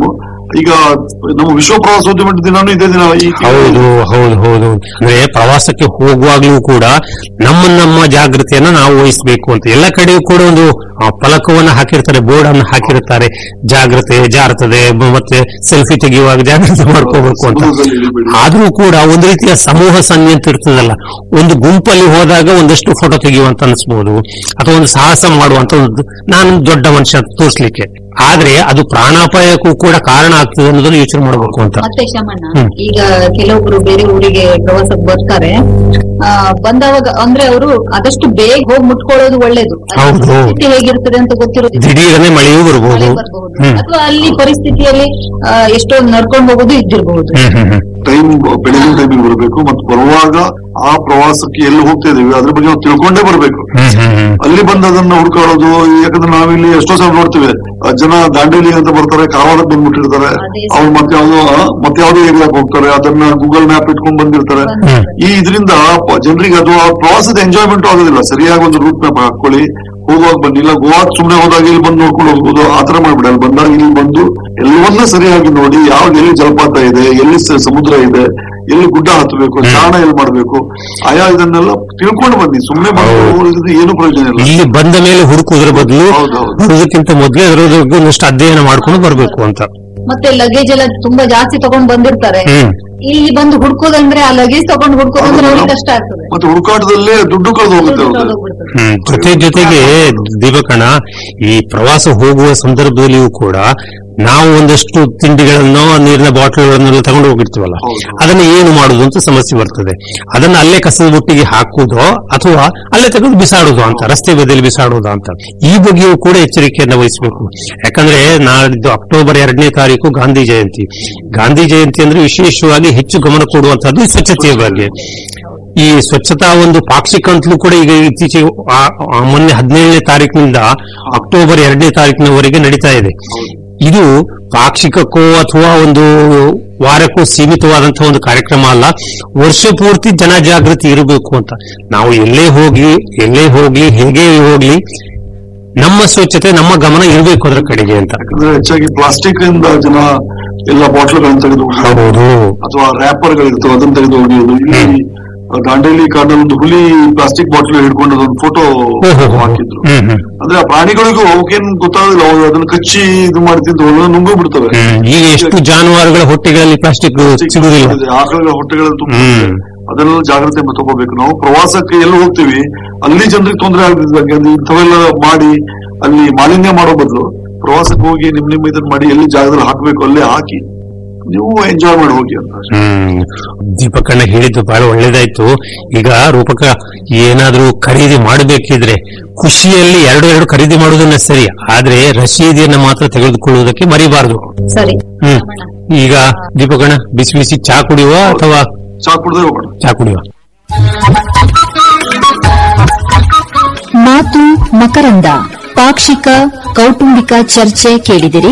ಈಗ ನಮ್ಮ ವಿಶ್ವ ಪ್ರವಾಸೋದ್ಯಮ ದಿನಾನು ಇದೇ ದಿನ ಈ ಹೌದು ಹೌದು ಹೌದು ಅಂದ್ರೆ ಪ್ರವಾಸಕ್ಕೆ ಹೋಗುವಾಗ್ಲೂ ಕೂಡ ನಮ್ಮ ನಮ್ಮ ಜಾಗೃತಿಯನ್ನ ನಾವು ವಹಿಸಬೇಕು ಅಂತ ಎಲ್ಲ ಕಡೆಯೂ ಕೂಡ ಒಂದು ಆ, ಫಲಕವನ್ನ ಹಾಕಿರ್ತಾರೆ ಬೋರ್ಡ್ ಅನ್ನು ಹಾಕಿರ್ತಾರೆ ಜಾಗ್ರತೆ ಜಾರ್ತದೆ ಬ- ಮತ್ತೆ ಸೆಲ್ಫಿ ತೆಗೆಯುವಾಗ ಜಾಗ್ರತೆ ಮಾಡ್ಕೋಬೇಕು ಅಂತ ಆದ್ರೂ ಕೂಡ ಒಂದು ರೀತಿಯ ಸಮೂಹ ಸಂಘ ಅಂತ ಇರ್ತದಲ್ಲ ಒಂದು ಗುಂಪಲ್ಲಿ ಹೋದಾಗ ಒಂದಷ್ಟು ಫೋಟೋ ತೆಗೆಯುವಂತ ಅನಿಸ್ಬೋದು ಅಥವಾ ಒಂದು ಸಾಹಸ ಮಾಡುವಂತ ಒಂದು ನಾನು ದೊಡ್ಡ ಮನುಷ್ಯ ಅಂತ ತೋರಿಸ್ಲಿಕ್ಕೆ ಆದ್ರೆ ಅದು ಪ್ರಾಣಾಪಾಯಕ್ಕೂ ಕೂಡ ಕಾರಣ ಆಗ್ತದೆ ಅನ್ನೋದನ್ನು ಯೋಚನೆ ಮಾಡಬೇಕು ಅಂತ ಮತ್ತೆ ಶಮಣ್ಣ ಹ್ಮ್. ಈಗ ಕೆಲವೊಬ್ರು ಬೇರೆ ಊರಿಗೆ ಪ್ರವಾಸಕ್ಕೆ ಬರ್ತಾರೆ ಆ, ಬಂದವಾಗ ಅಂದ್ರೆ ಅವರು ಆದಷ್ಟು ಬೇಗ ಹೋಗಿ ಮುಟ್ಕೊಳ್ಳೋದು ಒಳ್ಳೇದು ಅಲ್ಲಿ ಹೌದು. ಪರಿಸ್ಥಿತಿ ಹೇಗಿರ್ತದೆ ಅಂತ ಗೊತ್ತಿರೋದಿಲ್ಲ ದಿಢೀರನೆ ಮಳೆಯೂ ಬರ್ಬೋದು ಮಳೆ ಬರ್ಬಹುದು ಹ್ಮ್ ಅಥವಾ ಅಲ್ಲಿ ಪರಿಸ್ಥಿತಿಯಲ್ಲಿ ಆ, ಎಷ್ಟೋ ನಡ್ಕೊಂಡು ಹೋಗೋದು ಇದ್ದಿರಬಹುದು ಹ್ಮ್ ಹ್ಮ್ ಹ್ಮ್ ಟೈಮ್ ಬೆಳಗಿನ ಟೈಮಿಗೆ ಬರಬೇಕು ಮತ್ತು ಬರುವಾಗ ಆ ಪ್ರವಾಸಕ್ಕೆ ಎಲ್ಲಿ ಹೋಗ್ತಾ ಇದೀವಿ ಅದ್ರ ಬಗ್ಗೆ ನಾವು ತಿಳ್ಕೊಂಡೇ ಬರಬೇಕು ಹ್ಮ್ ಹ್ಮ್ ಹ್ಮ್ ಅಲ್ಲಿ ಬಂದು ಅದನ್ನ ಹುಡುಕಾಡೋದು ಯಾಕಂದ್ರೆ ನಾವಿಲ್ಲಿ ಎಷ್ಟೋ ಸಲ ನೋಡ್ತೀವಿ ಆ ಜನ ದಾಂಡೇಲಿ ಅಂತ ಬರ್ತಾರೆ ಕಾರವಾರಕ್ಕೆ ಬಂದ್ಬಿಟ್ಟಿರ್ತಾರೆ ಅದೇ ಅವ್ರು ಮತ್ತೆ ಯಾವ್ದೋ ಆ, ಮತ್ತೆ ಯಾವ್ದೋ ಏರಿಯಾಕ್ ಹೋಗ್ತಾರೆ ಅದನ್ನ ಗೂಗಲ್ ಮ್ಯಾಪ್ ಇಟ್ಕೊಂಡ್ ಬಂದಿರ್ತಾರೆ ಹ್ಮ್. ಈ ಇದರಿಂದ ಜನರಿಗೆ ಅದು ಆ ಪ್ರವಾಸದ ಎಂಜಾಯ್ಮೆಂಟ್ ಆಗೋದಿಲ್ಲ ಸರಿಯಾಗಿ ಒಂದು ರೂಟ್ ಮ್ಯಾಪ್ ಹಾಕೊಳ್ಳಿ ಹೋಗುವಾಗ ಬನ್ನಿ ಇಲ್ಲ ಗೋವಾ ಸುಮ್ನೆ ಹೋದಾಗ ಇಲ್ಲಿ ಬಂದು ನೋಡ್ಕೊಂಡು ಹೋಗ್ಬೋದು ಆತರ ಮಾಡ್ಬಿಡಿ ಅಲ್ಲಿ ಬಂದಾಗ ಇಲ್ಲಿ ಬಂದು ಎಲ್ಲವನ್ನ ಸರಿಯಾಗಿ ನೋಡಿ ಯಾವ್ದು ಎಲ್ಲಿ ಜಲಪಾತ ಇದೆ ಎಲ್ಲಿ ಸ- ಸಮುದ್ರ ಇದೆ ಎಲ್ಲಿ ಗುಡ್ಡ ಹತ್ತಬೇಕು ಚಾರಣ ಎಲ್ಲಿ ಮಾಡ್ಬೇಕು ಆಯಾ ಇದನ್ನೆಲ್ಲ ತಿಳ್ಕೊಂಡು ಬನ್ನಿ ಸುಮ್ನೆ ಬಂದು ಏನು ಪ್ರಯೋಜನ ಇಲ್ಲ ಇಲ್ಲಿ ಬಂದ ಮೇಲೆ ಹುಡುಕುವುದರ ಬದಲು ಹೌದೌದು. ಬರುವುದಕ್ಕಿಂತ ಮೊದಲೇ ಅದರ ಬಗ್ಗೆ ಒಂದಷ್ಟು ಅಧ್ಯಯನ ಮಾಡ್ಕೊಂಡು ಬರ್ಬೇಕು ಅಂತ ಮತ್ತೆ ಲಗೇಜ್ ಎಲ್ಲ ತುಂಬಾ ಜಾಸ್ತಿ ತಗೊಂಡ್ ಬಂದಿರ್ತಾರೆ ಹ್ಮ್ ಇಲ್ಲಿ ಬಂದು ಹುಡ್ಕೋದಂದ್ರೆ ಆ ಲಗೇಜ್ ತಗೊಂಡ್ ಹುಡ್ಕೋದಂದ್ರೆ ಅವ್ರಿಗೆ ಕಷ್ಟ ಆಗ್ತದೆ ಮತ್ತೆ ಹುಡುಕಾಟದಲ್ಲೇ ದುಡ್ಡು ಕಳೆದು ಹೋಗುತ್ತೆ ದುಡ್ಡು ಅವ್ರದ್ದು. ಕಳ್ದೋಗ್ಬಿಡ್ತದೆ. ಹ್ಮ್ ಜೊತೆ ಜೊತೆಗೆ ದೀಪಕಣ್ಣ ಈ ಪ್ರವಾಸ ಹೋಗುವ ಸಂದರ್ಭದಲ್ಲಿಯೂ ಕೂಡ ನಾವು ಒಂದಷ್ಟು ತಿಂಡಿಗಳನ್ನೋ ನೀರಿನ ಬಾಟಲ್ಗಳನ್ನೆಲ್ಲ ತಗೊಂಡು ಹೋಗಿರ್ತೀವಲ್ಲ ಹೌದು. ಅದನ್ನ ಏನು ಮಾಡುದು ಅಂತ ಸಮಸ್ಯೆ ಬರ್ತದೆ ಅದನ್ನ ಅಲ್ಲೇ ಕಸದ ಬುಟ್ಟಿಗೆ ಹಾಕುವುದೋ ಅಥವಾ ಅಲ್ಲೇ ತೆಗೆದು ಬಿಸಾಡುದು ಅಂತ ರಸ್ತೆ ಬದಿಯಲ್ಲಿ ಬಿಸಾಡುವುದು ಅಂತ ಈ ಬಗ್ಗೆಯೂ ಕೂಡ ಎಚ್ಚರಿಕೆಯನ್ನು ವಹಿಸಬೇಕು ಯಾಕಂದ್ರೆ ನಾಳಿದ್ದು ಅಕ್ಟೋಬರ್ ಎರಡನೇ ತಾರೀಕು ಗಾಂಧಿ ಜಯಂತಿ ಗಾಂಧಿ ಜಯಂತಿ ಅಂದ್ರೆ ವಿಶೇಷವಾಗಿ ಹೆಚ್ಚು ಗಮನ ಕೊಡುವಂತಹದ್ದು ಈ ಸ್ವಚ್ಛತೆಯ ಬಗ್ಗೆ ಈ ಸ್ವಚ್ಛತಾ ಒಂದು ಪಾಕ್ಷಿಕ ಅಂತಲೂ ಕೂಡ ಈಗ ಇತ್ತೀಚೆಗೆ ಆ- ಆ ಮೊನ್ನೆ ಹದಿನೇಳನೇ ತಾರೀಕಿನಿಂದ ಅಕ್ಟೋಬರ್ ಎರಡನೇ ತಾರೀಕಿನವರೆಗೆ ನಡೀತಾ ಇದೆ ಇದು ಪಾಕ್ಷಿಕಕ್ಕೋ ಅಥವಾ ಒಂದು ವಾರಕ್ಕೂ ಸೀಮಿತವಾದಂತಹ ಒಂದು ಕಾರ್ಯಕ್ರಮ ಅಲ್ಲ ವರ್ಷ ಪೂರ್ತಿ ಜನಜಾಗೃತಿ ಇರಬೇಕು ಅಂತ ನಾವು ಎಲ್ಲೇ ಹೋಗಿ ಎಲ್ಲೇ ಹೋಗ್ಲಿ ಹೇಗೆ ಹೋಗ್ಲಿ ನಮ್ಮ ಸ್ವಚ್ಛತೆ ನಮ್ಮ ಗಮನ ಇರಬೇಕು ಅದರ ಕಡೆಗೆ ಅಂತ ಯಾಕಂದ್ರೆ ಹೆಚ್ಚಾಗಿ ಪ್ಲಾಸ್ಟಿಕ್ ಇಂದ ಜನ ಎಲ್ಲ ಬಾಟ್ಲ್ಗಳನ್ನ ತೆಗೆದು ಹೌದು ಅಥವಾ ರ್ಯಾಪರ್ ಗಳಿರ್ತವೆ ಅದನ್ನ ತೆಗೆದು ಒಗೆಯೋದು ಇಲ್ಲಿ ದಾಂಡೇಲಿ ಕಾಡಲ್ಲಿ ಒಂದು ಹುಲಿ ಪ್ಲಾಸ್ಟಿಕ್ ಬಾಟ್ಲ್ ಹಿಡ್ಕೊಂಡು ಅದೊಂದು ಫೋಟೋ ಹಾಕಿದ್ರು ಹ್ಮ್ ಹ್ಮ್ ಅಂದ್ರೆ ಆ ಪ್ರಾಣಿಗಳಿಗೂ ಅವಕ್ಕೇನ್ ಗೊತ್ತಾಗೋದಿಲ್ಲ ಅವು ಅದನ್ನ ಕಚ್ಚಿ ಇದು ಮಾಡ್ತಿದ್ದು ಹೊಲ ನುಂಗೋ ಬಿಡ್ತವೆ ಹ್ಮ್. ಈಗ ಎಷ್ಟು ಜಾನುವಾರುಗಳ ಹೊಟ್ಟೆಗಳಲ್ಲಿ ಪ್ಲಾಸ್ಟಿಕ್ ಸಿಗುದಿಲ್ಲ ಆಕಳ ಹೊಟ್ಟೆಗಳಲ್ಲಿ ತುಂಬ ಹ್ಮ್. ಅದೆಲ್ಲ ಜಾಗ್ರತೆ ತಗೋಬೇಕು ನಾವು ಪ್ರವಾಸಕ್ಕೆ ಎಲ್ಲಿ ಹೋಗ್ತೀವಿ ಅಲ್ಲಿ ಜನರಿಗೆ ತೊಂದರೆ ಆಗ್ತಿದ್ದಂಗೆ ಅದು ಇಂಥವೆಲ್ಲ ಮಾಡಿ ಅಲ್ಲಿ ಮಾಲಿನ್ಯ ಮಾಡೋ ಬದಲು ಪ್ರವಾಸಕ್ಕೆ ಹೋಗಿ ನಿಮ್ ನಿಮ್ ಇದನ್ನ ಮಾಡಿ ಎಲ್ಲಿ ಜಾಗದಲ್ಲಿ ಹಾಕ್ಬೇಕು ಅಲ್ಲೇ ಹಾಕಿ ನೀವು ಎಂಜಾಯ್ ಮಾಡಿ ಹೋಗಿ ಅಂತ ಅಷ್ಟೇ. ಹ್ಮ್ ದೀಪಕಣ್ಣ ಹೇಳಿದ್ದು ಬಹಳ ಒಳ್ಳೇದಾಯ್ತು ಈಗ ರೂಪಕ ಏನಾದ್ರೂ ಖರೀದಿ ಮಾಡಬೇಕಿದ್ರೆ ಖುಷಿಯಲ್ಲಿ ಎರಡು ಎರಡು ಖರೀದಿ ಮಾಡುವುದನ್ನ ಸರಿ ಆದ್ರೆ ರಸೀದಿಯನ್ನ ಮಾತ್ರ ತೆಗೆದುಕೊಳ್ಳುವುದಕ್ಕೆ ಮರಿಬಾರದು ಸರಿ ಹ್ಮ್ ಈಗ ದೀಪಕಣ್ಣ ಬಿಸಿ ಬಿಸಿ ಚಾ ಕುಡಿಯುವ ಅಥವಾ ಚಾ ಕುಡ್ದೆ ಹೋಗೋಣ ಚಾ ಕುಡಿಯುವ ಮಾತು ಮಕರಂದ ಪಾಕ್ಷಿಕ ಕೌಟುಂಬಿಕ ಚರ್ಚೆ ಕೇಳಿದಿರಿ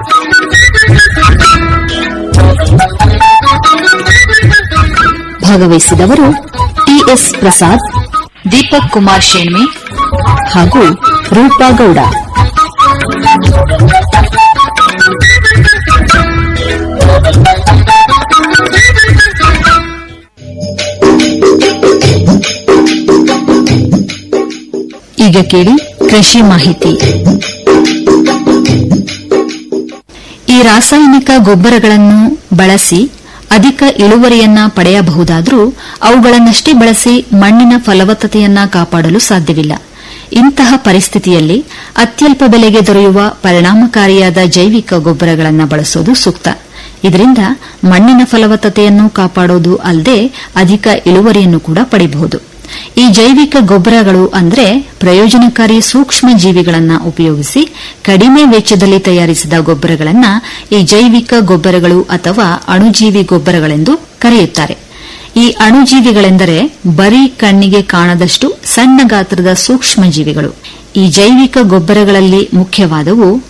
ಭಾಗವಹಿಸಿದವರು ಟಿಎಸ್ ಪ್ರಸಾದ್ ದೀಪಕ್ ಕುಮಾರ್ ಶೇಣ್ಮೆ ಹಾಗೂ ರೂಪಾ ಗೌಡ ಈಗ ಕೇಳಿ ಕೃಷಿ ಮಾಹಿತಿ ಈ ರಾಸಾಯನಿಕ ಗೊಬ್ಬರಗಳನ್ನು ಬಳಸಿ ಅಧಿಕ ಇಳುವರಿಯನ್ನ ಪಡೆಯಬಹುದಾದರೂ ಅವುಗಳನ್ನಷ್ಟೇ ಬಳಸಿ ಮಣ್ಣಿನ ಫಲವತ್ತತೆಯನ್ನ ಕಾಪಾಡಲು ಸಾಧ್ಯವಿಲ್ಲ ಇಂತಹ ಪರಿಸ್ಥಿತಿಯಲ್ಲಿ ಅತ್ಯಲ್ಪ ಬೆಲೆಗೆ ದೊರೆಯುವ ಪರಿಣಾಮಕಾರಿಯಾದ ಜೈವಿಕ ಗೊಬ್ಬರಗಳನ್ನು ಬಳಸೋದು ಸೂಕ್ತ ಇದರಿಂದ ಮಣ್ಣಿನ ಫಲವತ್ತತೆಯನ್ನು ಕಾಪಾಡೋದು ಅಲ್ಲದೆ ಅಧಿಕ ಇಳುವರಿಯನ್ನು ಕೂಡ ಪಡೆಯಬಹುದು ಈ ಜೈವಿಕ ಗೊಬ್ಬರಗಳು ಅಂದ್ರೆ ಪ್ರಯೋಜನಕಾರಿ ಸೂಕ್ಷ್ಮ ಜೀವಿಗಳನ್ನ ಉಪಯೋಗಿಸಿ ಕಡಿಮೆ ವೆಚ್ಚದಲ್ಲಿ ತಯಾರಿಸಿದ ಗೊಬ್ಬರಗಳನ್ನ ಈ ಜೈವಿಕ ಗೊಬ್ಬರಗಳು ಅಥವಾ ಅಣುಜೀವಿ ಗೊಬ್ಬರಗಳೆಂದು ಕರೆಯುತ್ತಾರೆ ಈ ಅಣುಜೀವಿಗಳೆಂದರೆ ಬರೀ ಕಣ್ಣಿಗೆ ಕಾಣದಷ್ಟು ಸಣ್ಣ ಗಾತ್ರದ ಸೂಕ್ಷ್ಮ ಜೀವಿಗಳು ಈ ಜೈವಿಕ ಗೊಬ್ಬರಗಳಲ್ಲಿ ಮುಖ್ಯವಾದವು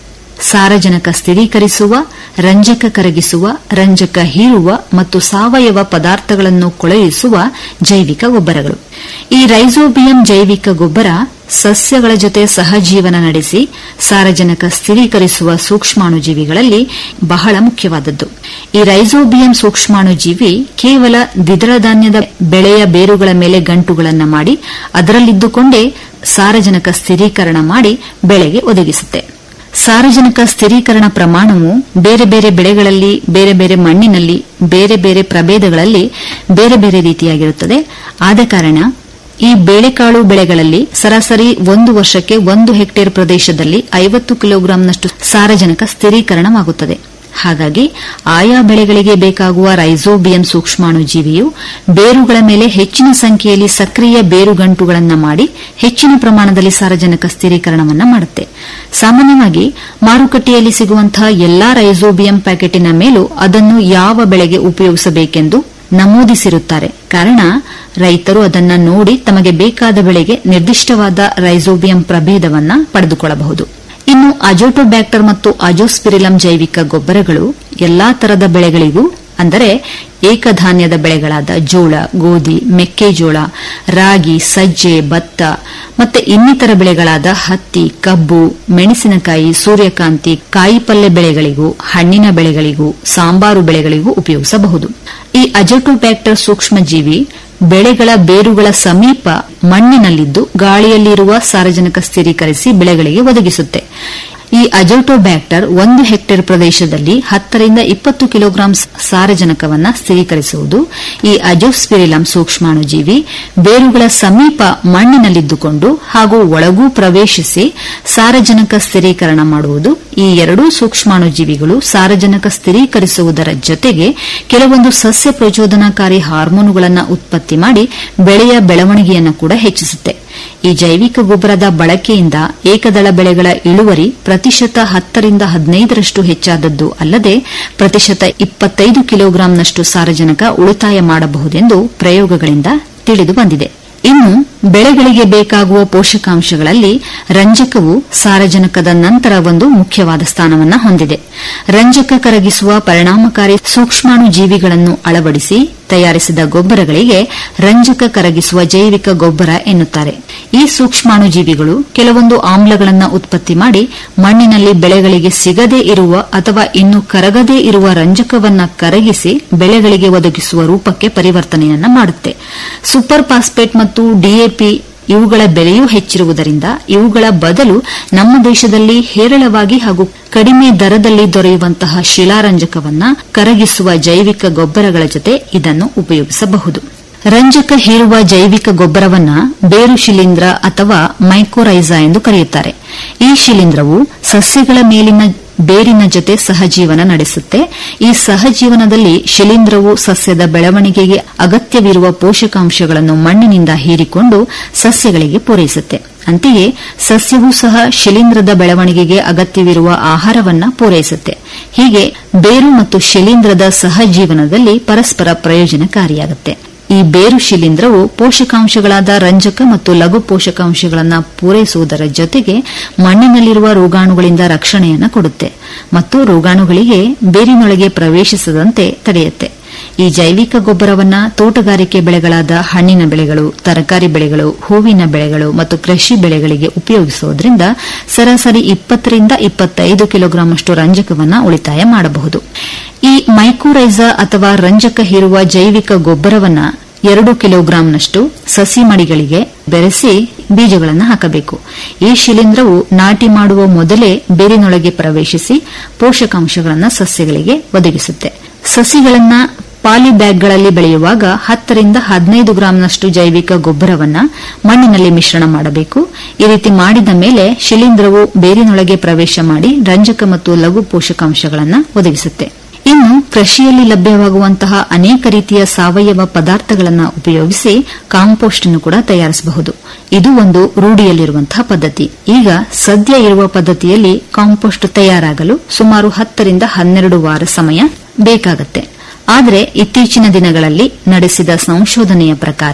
ಸಾರಜನಕ ಸ್ಥಿರೀಕರಿಸುವ ರಂಜಕ ಕರಗಿಸುವ ರಂಜಕ ಹೀರುವ ಮತ್ತು ಸಾವಯವ ಪದಾರ್ಥಗಳನ್ನು ಕೊಳೆಯಿಸುವ ಜೈವಿಕ ಗೊಬ್ಬರಗಳು ಈ ರೈಸೋಬಿಯಂ ಜೈವಿಕ ಗೊಬ್ಬರ ಸಸ್ಯಗಳ ಜೊತೆ ಸಹಜೀವನ ನಡೆಸಿ ಸಾರಜನಕ ಸ್ಥಿರೀಕರಿಸುವ ಸೂಕ್ಷ್ಮಾಣುಜೀವಿಗಳಲ್ಲಿ ಬಹಳ ಮುಖ್ಯವಾದದ್ದು ಈ ರೈಸೋಬಿಯಂ ಸೂಕ್ಷ್ಮಾಣುಜೀವಿ ಕೇವಲ ದ್ವಿದಳ ಧಾನ್ಯದ ಬೆಳೆಯ ಬೇರುಗಳ ಮೇಲೆ ಗಂಟುಗಳನ್ನು ಮಾಡಿ ಅದರಲ್ಲಿದ್ದುಕೊಂಡೇ ಸಾರಜನಕ ಸ್ಥಿರೀಕರಣ ಮಾಡಿ ಬೆಳೆಗೆ ಒದಗಿಸುತ್ತೆ ಸಾರಜನಕ ಸ್ಥಿರೀಕರಣ ಪ್ರಮಾಣವು ಬೇರೆ ಬೇರೆ ಬೆಳೆಗಳಲ್ಲಿ ಬೇರೆ ಬೇರೆ ಮಣ್ಣಿನಲ್ಲಿ ಬೇರೆ ಬೇರೆ ಪ್ರಭೇದಗಳಲ್ಲಿ ಬೇರೆ ಬೇರೆ ರೀತಿಯಾಗಿರುತ್ತದೆ ಆದ ಕಾರಣ ಈ ಬೇಳೆಕಾಳು ಬೆಳೆಗಳಲ್ಲಿ ಸರಾಸರಿ ಒಂದು ವರ್ಷಕ್ಕೆ ಒಂದು ಹೆಕ್ಟೇರ್ ಪ್ರದೇಶದಲ್ಲಿ ಐವತ್ತು ಕಿಲೋಗ್ರಾಂನಷ್ಟು ಸಾರಜನಕ ಸ್ಥಿರೀಕರಣವಾಗುತ್ತದೆ ಹಾಗಾಗಿ ಆಯಾ ಬೆಳೆಗಳಿಗೆ ಬೇಕಾಗುವ ರೈಸೋಬಿಯಂ ಸೂಕ್ಷ್ಮಾಣುಜೀವಿಯು ಬೇರುಗಳ ಮೇಲೆ ಹೆಚ್ಚಿನ ಸಂಖ್ಯೆಯಲ್ಲಿ ಸಕ್ರಿಯ ಬೇರುಗಂಟುಗಳನ್ನು ಮಾಡಿ ಹೆಚ್ಚಿನ ಪ್ರಮಾಣದಲ್ಲಿ ಸಾರಜನಕ ಸ್ಥಿರೀಕರಣವನ್ನು ಮಾಡುತ್ತೆ ಸಾಮಾನ್ಯವಾಗಿ ಮಾರುಕಟ್ಟೆಯಲ್ಲಿ ಸಿಗುವಂತಹ ಎಲ್ಲಾ ರೈಸೋಬಿಯಂ ಪ್ಯಾಕೆಟಿನ ಮೇಲೂ ಅದನ್ನು ಯಾವ ಬೆಳೆಗೆ ಉಪಯೋಗಿಸಬೇಕೆಂದು ನಮೂದಿಸಿರುತ್ತಾರೆ ಕಾರಣ ರೈತರು ಅದನ್ನ ನೋಡಿ ತಮಗೆ ಬೇಕಾದ ಬೆಳೆಗೆ ನಿರ್ದಿಷ್ಟವಾದ ರೈಸೋಬಿಯಂ ಪ್ರಭೇದವನ್ನ ಪಡೆದುಕೊಳ್ಳಬಹುದು ಇನ್ನು ಅಜೋಟೋಬ್ಯಾಕ್ಟರ್ ಮತ್ತು ಅಜೋಸ್ಪಿರಿಲಂ ಜೈವಿಕ ಗೊಬ್ಬರಗಳು ಎಲ್ಲಾ ತರದ ಬೆಳೆಗಳಿಗೂ ಅಂದರೆ ಏಕಧಾನ್ಯದ ಬೆಳೆಗಳಾದ ಜೋಳ ಗೋಧಿ ಮೆಕ್ಕೆಜೋಳ ರಾಗಿ ಸಜ್ಜೆ ಭತ್ತ ಮತ್ತೆ ಇನ್ನಿತರ ಬೆಳೆಗಳಾದ ಹತ್ತಿ ಕಬ್ಬು ಮೆಣಸಿನಕಾಯಿ ಸೂರ್ಯಕಾಂತಿ ಕಾಯಿಪಲ್ಯ ಬೆಳೆಗಳಿಗೂ ಹಣ್ಣಿನ ಬೆಳೆಗಳಿಗೂ ಸಾಂಬಾರು ಬೆಳೆಗಳಿಗೂ ಉಪಯೋಗಿಸಬಹುದು ಈ ಅಜೋಟೋಬ್ಯಾಕ್ಟರ್ ಸೂಕ್ಷ್ಮಜೀವಿ ಬೆಳೆಗಳ ಬೇರುಗಳ ಸಮೀಪ ಮಣ್ಣಿನಲ್ಲಿದ್ದು ಗಾಳಿಯಲ್ಲಿರುವ ಸಾರಜನಕ ಸ್ಥಿರೀಕರಿಸಿ ಬೆಳೆಗಳಿಗೆ ಒದಗಿಸುತ್ತೆ ಈ ಅಜೋಟೋಬ್ಯಾಕ್ಟರ್ ಒಂದು ಹೆಕ್ಟೇರ್ ಪ್ರದೇಶದಲ್ಲಿ ಹತ್ತರಿಂದ ಇಪ್ಪತ್ತು ಕಿಲೋಗ್ರಾಂ ಸಾರಜನಕವನ್ನು ಸ್ಥಿರೀಕರಿಸುವುದು ಈ ಅಜೋಸ್ಪಿರಿಲಂ ಸೂಕ್ಷ್ಮಾಣುಜೀವಿ ಬೇರುಗಳ ಸಮೀಪ ಮಣ್ಣಿನಲ್ಲಿದ್ದುಕೊಂಡು ಹಾಗೂ ಒಳಗೂ ಪ್ರವೇಶಿಸಿ ಸಾರಜನಕ ಸ್ಥಿರೀಕರಣ ಮಾಡುವುದು ಈ ಎರಡೂ ಸೂಕ್ಷ್ಮಾಣುಜೀವಿಗಳು ಸಾರಜನಕ ಸ್ಥಿರೀಕರಿಸುವುದರ ಜೊತೆಗೆ ಕೆಲವೊಂದು ಸಸ್ಯ ಪ್ರಚೋದನಾಕಾರಿ ಹಾರ್ಮೋನುಗಳನ್ನು ಉತ್ಪತ್ತಿ ಮಾಡಿ ಬೆಳೆಯ ಬೆಳವಣಿಗೆಯನ್ನು ಕೂಡ ಹೆಚ್ಚಿಸುತ್ತೆ ಈ ಜೈವಿಕ ಗೊಬ್ಬರದ ಬಳಕೆಯಿಂದ ಏಕದಳ ಬೆಳೆಗಳ ಇಳುವರಿ ಪ್ರತಿಶತ ಹತ್ತರಿಂದ ಹದಿನೈದರಷ್ಟು ಹೆಚ್ಚಾದದ್ದು ಅಲ್ಲದೆ ಪ್ರತಿಶತ ಇಪ್ಪತ್ತೈದು ಕಿಲೋಗ್ರಾಂನಷ್ಟು ಸಾರಜನಕ ಉಳಿತಾಯ ಮಾಡಬಹುದೆಂದು ಪ್ರಯೋಗಗಳಿಂದ ತಿಳಿದು ಬಂದಿದೆ ಇನ್ನು ಬೆಳೆಗಳಿಗೆ ಬೇಕಾಗುವ ಪೋಷಕಾಂಶಗಳಲ್ಲಿ ರಂಜಕವು ಸಾರಜನಕದ ನಂತರ ಒಂದು ಮುಖ್ಯವಾದ ಸ್ಥಾನವನ್ನು ಹೊಂದಿದೆ ರಂಜಕ ಕರಗಿಸುವ ಪರಿಣಾಮಕಾರಿ ಸೂಕ್ಷ್ಮಾಣು ಜೀವಿಗಳನ್ನು ಅಳವಡಿಸಿ ತಯಾರಿಸಿದ ಗೊಬ್ಬರಗಳಿಗೆ ರಂಜಕ ಕರಗಿಸುವ ಜೈವಿಕ ಗೊಬ್ಬರ ಎನ್ನುತ್ತಾರೆ ಈ ಸೂಕ್ಷ್ಮಾಣು ಜೀವಿಗಳು ಕೆಲವೊಂದು ಆಮ್ಲಗಳನ್ನು ಉತ್ಪತ್ತಿ ಮಾಡಿ ಮಣ್ಣಿನಲ್ಲಿ ಬೆಳೆಗಳಿಗೆ ಸಿಗದೇ ಇರುವ ಅಥವಾ ಇನ್ನು ಕರಗದೇ ಇರುವ ರಂಜಕವನ್ನ ಕರಗಿಸಿ ಬೆಳೆಗಳಿಗೆ ಒದಗಿಸುವ ರೂಪಕ್ಕೆ ಪರಿವರ್ತನೆಯನ್ನ ಮಾಡುತ್ತೆ ಸೂಪರ್ ಫಾಸ್ಫೇಟ್ ಮತ್ತು ಡಿಎಪಿ ಇವುಗಳ ಬೆಲೆಯೂ ಹೆಚ್ಚಿರುವುದರಿಂದ ಇವುಗಳ ಬದಲು ನಮ್ಮ ದೇಶದಲ್ಲಿ ಹೇರಳವಾಗಿ ಹಾಗೂ ಕಡಿಮೆ ದರದಲ್ಲಿ ದೊರೆಯುವಂತಹ ಶಿಲಾರಂಜಕವನ್ನ ಕರಗಿಸುವ ಜೈವಿಕ ಗೊಬ್ಬರಗಳ ಜೊತೆ ಇದನ್ನು ಉಪಯೋಗಿಸಬಹುದು ರಂಜಕ ಹೀರುವ ಜೈವಿಕ ಗೊಬ್ಬರವನ್ನ ಬೇರು ಶಿಲೀಂಧ್ರ ಅಥವಾ ಮೈಕೋರೈಸಾ ಎಂದು ಕರೆಯುತ್ತಾರೆ ಈ ಶಿಲೀಂಧ್ರವು ಸಸ್ಯಗಳ ಮೇಲಿನ ಬೇರಿನ ಜೊತೆ ಸಹಜೀವನ ನಡೆಸುತ್ತೆ ಈ ಸಹಜೀವನದಲ್ಲಿ ಶಿಲೀಂಧ್ರವು ಸಸ್ಯದ ಬೆಳವಣಿಗೆಗೆ ಅಗತ್ಯವಿರುವ ಪೋಷಕಾಂಶಗಳನ್ನು ಮಣ್ಣಿನಿಂದ ಹೀರಿಕೊಂಡು ಸಸ್ಯಗಳಿಗೆ ಪೂರೈಸುತ್ತೆ ಅಂತೆಯೇ ಸಸ್ಯವೂ ಸಹ ಶಿಲೀಂಧ್ರದ ಬೆಳವಣಿಗೆಗೆ ಅಗತ್ಯವಿರುವ ಆಹಾರವನ್ನ ಪೂರೈಸುತ್ತೆ ಹೀಗೆ ಬೇರು ಮತ್ತು ಶಿಲೀಂಧ್ರದ ಸಹಜೀವನದಲ್ಲಿ ಪರಸ್ಪರ ಪ್ರಯೋಜನಕಾರಿಯಾಗುತ್ತೆ ಈ ಬೇರು ಶಿಲೀಂಧ್ರವು ಪೋಷಕಾಂಶಗಳಾದ ರಂಜಕ ಮತ್ತು ಲಘು ಪೋಷಕಾಂಶಗಳನ್ನು ಪೂರೈಸುವುದರ ಜೊತೆಗೆ ಮಣ್ಣಿನಲ್ಲಿರುವ ರೋಗಾಣುಗಳಿಂದ ರಕ್ಷಣೆಯನ್ನು ಕೊಡುತ್ತೆ ಮತ್ತು ರೋಗಾಣುಗಳಿಗೆ ಬೇರಿನೊಳಗೆ ಪ್ರವೇಶಿಸದಂತೆ ತಡೆಯುತ್ತೆ ಈ ಜೈವಿಕ ಗೊಬ್ಬರವನ್ನ ತೋಟಗಾರಿಕೆ ಬೆಳೆಗಳಾದ ಹಣ್ಣಿನ ಬೆಳೆಗಳು ತರಕಾರಿ ಬೆಳೆಗಳು ಹೂವಿನ ಬೆಳೆಗಳು ಮತ್ತು ಕೃಷಿ ಬೆಳೆಗಳಿಗೆ ಉಪಯೋಗಿಸುವುದರಿಂದ ಸರಾಸರಿ ಇಪ್ಪತ್ತರಿಂದ ಇಪ್ಪತ್ತೈದು ಕಿಲೋಗ್ರಾಂ ಅಷ್ಟು ರಂಜಕವನ್ನ ಉಳಿತಾಯ ಮಾಡಬಹುದು ಈ ಮೈಕೋರೈಸಾ ಅಥವಾ ರಂಜಕ ಹೀರುವ ಜೈವಿಕ ಗೊಬ್ಬರವನ್ನ ಎರಡು ಕಿಲೋಗ್ರಾಂನಷ್ಟು ಸಸಿ ಮಡಿಗಳಿಗೆ ಬೆರೆಸಿ ಬೀಜಗಳನ್ನು ಹಾಕಬೇಕು ಈ ಶಿಲೀಂಧ್ರವು ನಾಟಿ ಮಾಡುವ ಮೊದಲೇ ಬೇರಿನೊಳಗೆ ಪ್ರವೇಶಿಸಿ ಪೋಷಕಾಂಶಗಳನ್ನು ಸಸ್ಯಗಳಿಗೆ ಒದಗಿಸುತ್ತೆ ಸಸಿಗಳನ್ನ ಪಾಲಿಬ್ಯಾಗ್ಗಳಲ್ಲಿ ಬೆಳೆಯುವಾಗ ಹತ್ತರಿಂದ ಹದಿನೈದು ಗ್ರಾಂನಷ್ಟು ಜೈವಿಕ ಗೊಬ್ಬರವನ್ನ ಮಣ್ಣಿನಲ್ಲಿ ಮಿಶ್ರಣ ಮಾಡಬೇಕು ಈ ರೀತಿ ಮಾಡಿದ ಮೇಲೆ ಶಿಲೀಂಧ್ರವು ಬೇರಿನೊಳಗೆ ಪ್ರವೇಶ ಮಾಡಿ ರಂಜಕ ಮತ್ತು ಲಘು ಪೋಷಕಾಂಶಗಳನ್ನು ಒದಗಿಸುತ್ತೆ ಇನ್ನು ಕೃಷಿಯಲ್ಲಿ ಲಭ್ಯವಾಗುವಂತಹ ಅನೇಕ ರೀತಿಯ ಸಾವಯವ ಪದಾರ್ಥಗಳನ್ನು ಉಪಯೋಗಿಸಿ ಕಾಂಪೋಸ್ಟ್ ಅನ್ನು ಕೂಡ ತಯಾರಿಸಬಹುದು ಇದು ಒಂದು ರೂಢಿಯಲ್ಲಿರುವಂತಹ ಪದ್ಧತಿ ಈಗ ಸದ್ಯ ಇರುವ ಪದ್ಧತಿಯಲ್ಲಿ ಕಾಂಪೋಸ್ಟ್ ತಯಾರಾಗಲು ಸುಮಾರು ಹತ್ತರಿಂದ ಹನ್ನೆರಡು ವಾರ ಸಮಯ ಬೇಕಾಗುತ್ತೆ ಆದರೆ ಇತ್ತೀಚಿನ ದಿನಗಳಲ್ಲಿ ನಡೆಸಿದ ಸಂಶೋಧನೆಯ ಪ್ರಕಾರ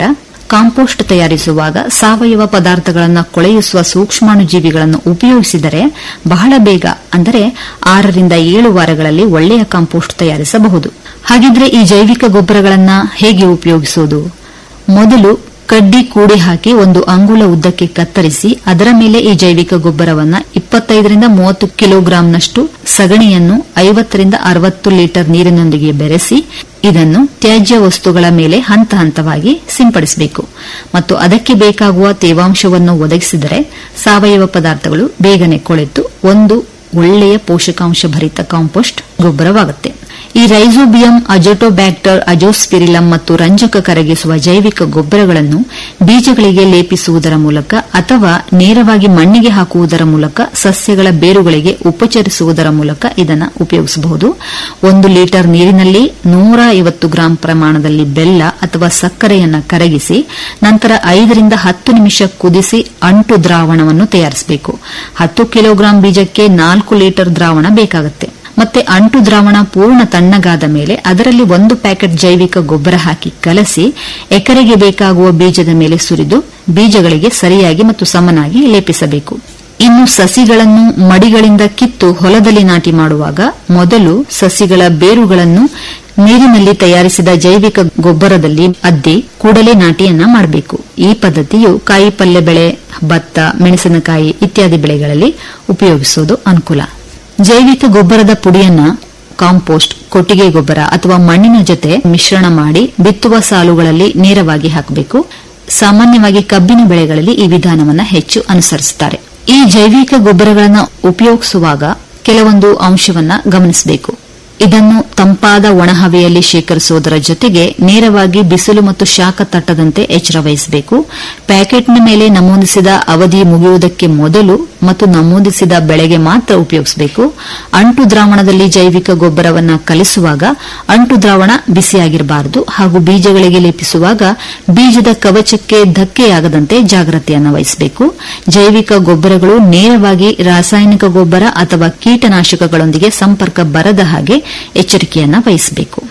ಕಾಂಪೋಸ್ಟ್ ತಯಾರಿಸುವಾಗ ಸಾವಯವ ಪದಾರ್ಥಗಳನ್ನು ಕೊಳೆಯಿಸುವ ಸೂಕ್ಷ್ಮಾಣುಜೀವಿಗಳನ್ನು ಉಪಯೋಗಿಸಿದರೆ ಬಹಳ ಬೇಗ ಅಂದರೆ ಆರರಿಂದ ಏಳು ವಾರಗಳಲ್ಲಿ ಒಳ್ಳೆಯ ಕಾಂಪೋಸ್ಟ್ ತಯಾರಿಸಬಹುದು ಹಾಗಿದ್ರೆ ಈ ಜೈವಿಕ ಗೊಬ್ಬರಗಳನ್ನು ಹೇಗೆ ಉಪಯೋಗಿಸುವುದು ಮೊದಲು ಕಡ್ಡಿ ಕೂಡಿ ಹಾಕಿ ಒಂದು ಅಂಗುಳ ಉದ್ದಕ್ಕೆ ಕತ್ತರಿಸಿ ಅದರ ಮೇಲೆ ಈ ಜೈವಿಕ ಗೊಬ್ಬರವನ್ನ ಇಪ್ಪತ್ತೈದರಿಂದ ಮೂವತ್ತು ಕಿಲೋಗ್ರಾಂನಷ್ಟು ಸಗಣಿಯನ್ನು ಐವತ್ತರಿಂದ ಅರವತ್ತು ಲೀಟರ್ ನೀರಿನೊಂದಿಗೆ ಬೆರೆಸಿ ಇದನ್ನು ತ್ಯಾಜ್ಯ ವಸ್ತುಗಳ ಮೇಲೆ ಹಂತ ಹಂತವಾಗಿ ಸಿಂಪಡಿಸಬೇಕು ಮತ್ತು ಅದಕ್ಕೆ ಬೇಕಾಗುವ ತೇವಾಂಶವನ್ನು ಒದಗಿಸಿದರೆ ಸಾವಯವ ಪದಾರ್ಥಗಳು ಬೇಗನೆ ಕೊಳೆತು ಒಂದು ಒಳ್ಳೆಯ ಪೋಷಕಾಂಶ ಭರಿತ ಕಾಂಪೋಸ್ಟ್ ಗೊಬ್ಬರವಾಗುತ್ತೆ ಈ ರೈಸೋಬಿಯಂ ಅಜೋಟೋಬ್ಯಾಕ್ಟರ್ ಅಜೋಸ್ಪಿರಿಲಂ ಮತ್ತು ರಂಜಕ ಕರಗಿಸುವ ಜೈವಿಕ ಗೊಬ್ಬರಗಳನ್ನು ಬೀಜಗಳಿಗೆ ಲೇಪಿಸುವುದರ ಮೂಲಕ ಅಥವಾ ನೇರವಾಗಿ ಮಣ್ಣಿಗೆ ಹಾಕುವುದರ ಮೂಲಕ ಸಸ್ಯಗಳ ಬೇರುಗಳಿಗೆ ಉಪಚರಿಸುವುದರ ಮೂಲಕ ಇದನ್ನು ಉಪಯೋಗಿಸಬಹುದು ಒಂದು ಲೀಟರ್ ನೀರಿನಲ್ಲಿ ನೂರ ಐವತ್ತು ಗ್ರಾಂ ಪ್ರಮಾಣದಲ್ಲಿ ಬೆಲ್ಲ ಅಥವಾ ಸಕ್ಕರೆಯನ್ನು ಕರಗಿಸಿ ನಂತರ ಐದರಿಂದ ಹತ್ತು ನಿಮಿಷ ಕುದಿಸಿ ಅಂಟು ದ್ರಾವಣವನ್ನು ತಯಾರಿಸಬೇಕು ಹತ್ತು ಕಿಲೋಗ್ರಾಂ ಬೀಜಕ್ಕೆ ನಾಲ್ಕು ಲೀಟರ್ ದ್ರಾವಣ ಬೇಕಾಗುತ್ತೆ ಮತ್ತೆ ಅಂಟು ದ್ರಾವಣ ಪೂರ್ಣ ತಣ್ಣಗಾದ ಮೇಲೆ ಅದರಲ್ಲಿ ಒಂದು ಪ್ಯಾಕೆಟ್ ಜೈವಿಕ ಗೊಬ್ಬರ ಹಾಕಿ ಕಲಸಿ ಎಕರೆಗೆ ಬೇಕಾಗುವ ಬೀಜದ ಮೇಲೆ ಸುರಿದು ಬೀಜಗಳಿಗೆ ಸರಿಯಾಗಿ ಮತ್ತು ಸಮನಾಗಿ ಲೇಪಿಸಬೇಕು ಇನ್ನು ಸಸಿಗಳನ್ನು ಮಡಿಗಳಿಂದ ಕಿತ್ತು ಹೊಲದಲ್ಲಿ ನಾಟಿ ಮಾಡುವಾಗ ಮೊದಲು ಸಸಿಗಳ ಬೇರುಗಳನ್ನು ನೀರಿನಲ್ಲಿ ತಯಾರಿಸಿದ ಜೈವಿಕ ಗೊಬ್ಬರದಲ್ಲಿ ಅದ್ದಿ ಕೂಡಲೇ ನಾಟಿಯನ್ನ ಮಾಡಬೇಕು ಈ ಪದ್ಧತಿಯು ಕಾಯಿ ಪಲ್ಯ ಬೆಳೆ ಭತ್ತ ಮೆಣಸಿನಕಾಯಿ ಇತ್ಯಾದಿ ಬೆಳೆಗಳಲ್ಲಿ ಉಪಯೋಗಿಸುವುದು ಅನುಕೂಲ ಜೈವಿಕ ಗೊಬ್ಬರದ ಪುಡಿಯನ್ನ ಕಾಂಪೋಸ್ಟ್ ಕೊಟ್ಟಿಗೆ ಗೊಬ್ಬರ ಅಥವಾ ಮಣ್ಣಿನ ಜೊತೆ ಮಿಶ್ರಣ ಮಾಡಿ ಬಿತ್ತುವ ಸಾಲುಗಳಲ್ಲಿ ನೇರವಾಗಿ ಹಾಕಬೇಕು ಸಾಮಾನ್ಯವಾಗಿ ಕಬ್ಬಿನ ಬೆಳೆಗಳಲ್ಲಿ ಈ ವಿಧಾನವನ್ನು ಹೆಚ್ಚು ಅನುಸರಿಸುತ್ತಾರೆ ಈ ಜೈವಿಕ ಗೊಬ್ಬರಗಳನ್ನು ಉಪಯೋಗಿಸುವಾಗ ಕೆಲವೊಂದು ಅಂಶವನ್ನ ಗಮನಿಸಬೇಕು ಇದನ್ನು ತಂಪಾದ ಒಣಹವೆಯಲ್ಲಿ ಶೇಖರಿಸುವುದರ ಜೊತೆಗೆ ನೇರವಾಗಿ ಬಿಸಿಲು ಮತ್ತು ಶಾಖ ತಟ್ಟದಂತೆ ಎಚ್ಚರ ವಹಿಸಬೇಕು ಪ್ಯಾಕೆಟ್ನ ಮೇಲೆ ನಮೂದಿಸಿದ ಅವಧಿ ಮುಗಿಯುವುದಕ್ಕೆ ಮೊದಲು ಮತ್ತು ನಮೂದಿಸಿದ ಬೆಳೆಗೆ ಮಾತ್ರ ಉಪಯೋಗಿಸಬೇಕು ಅಂಟು ದ್ರಾವಣದಲ್ಲಿ ಜೈವಿಕ ಗೊಬ್ಬರವನ್ನು ಕಲಿಸುವಾಗ ಅಂಟು ದ್ರಾವಣ ಬಿಸಿಯಾಗಿರಬಾರದು ಹಾಗೂ ಬೀಜಗಳಿಗೆ ಲೇಪಿಸುವಾಗ ಬೀಜದ ಕವಚಕ್ಕೆ ಧಕ್ಕೆಯಾಗದಂತೆ ಜಾಗ್ರತೆಯನ್ನು ವಹಿಸಬೇಕು ಜೈವಿಕ ಗೊಬ್ಬರಗಳು ನೇರವಾಗಿ ರಾಸಾಯನಿಕ ಗೊಬ್ಬರ ಅಥವಾ ಕೀಟನಾಶಕಗಳೊಂದಿಗೆ ಸಂಪರ್ಕ ಬರದ ಹಾಗೆ ಎಚ್ಚರಿಕೆಯನ್ನ ವಹಿಸಬೇಕು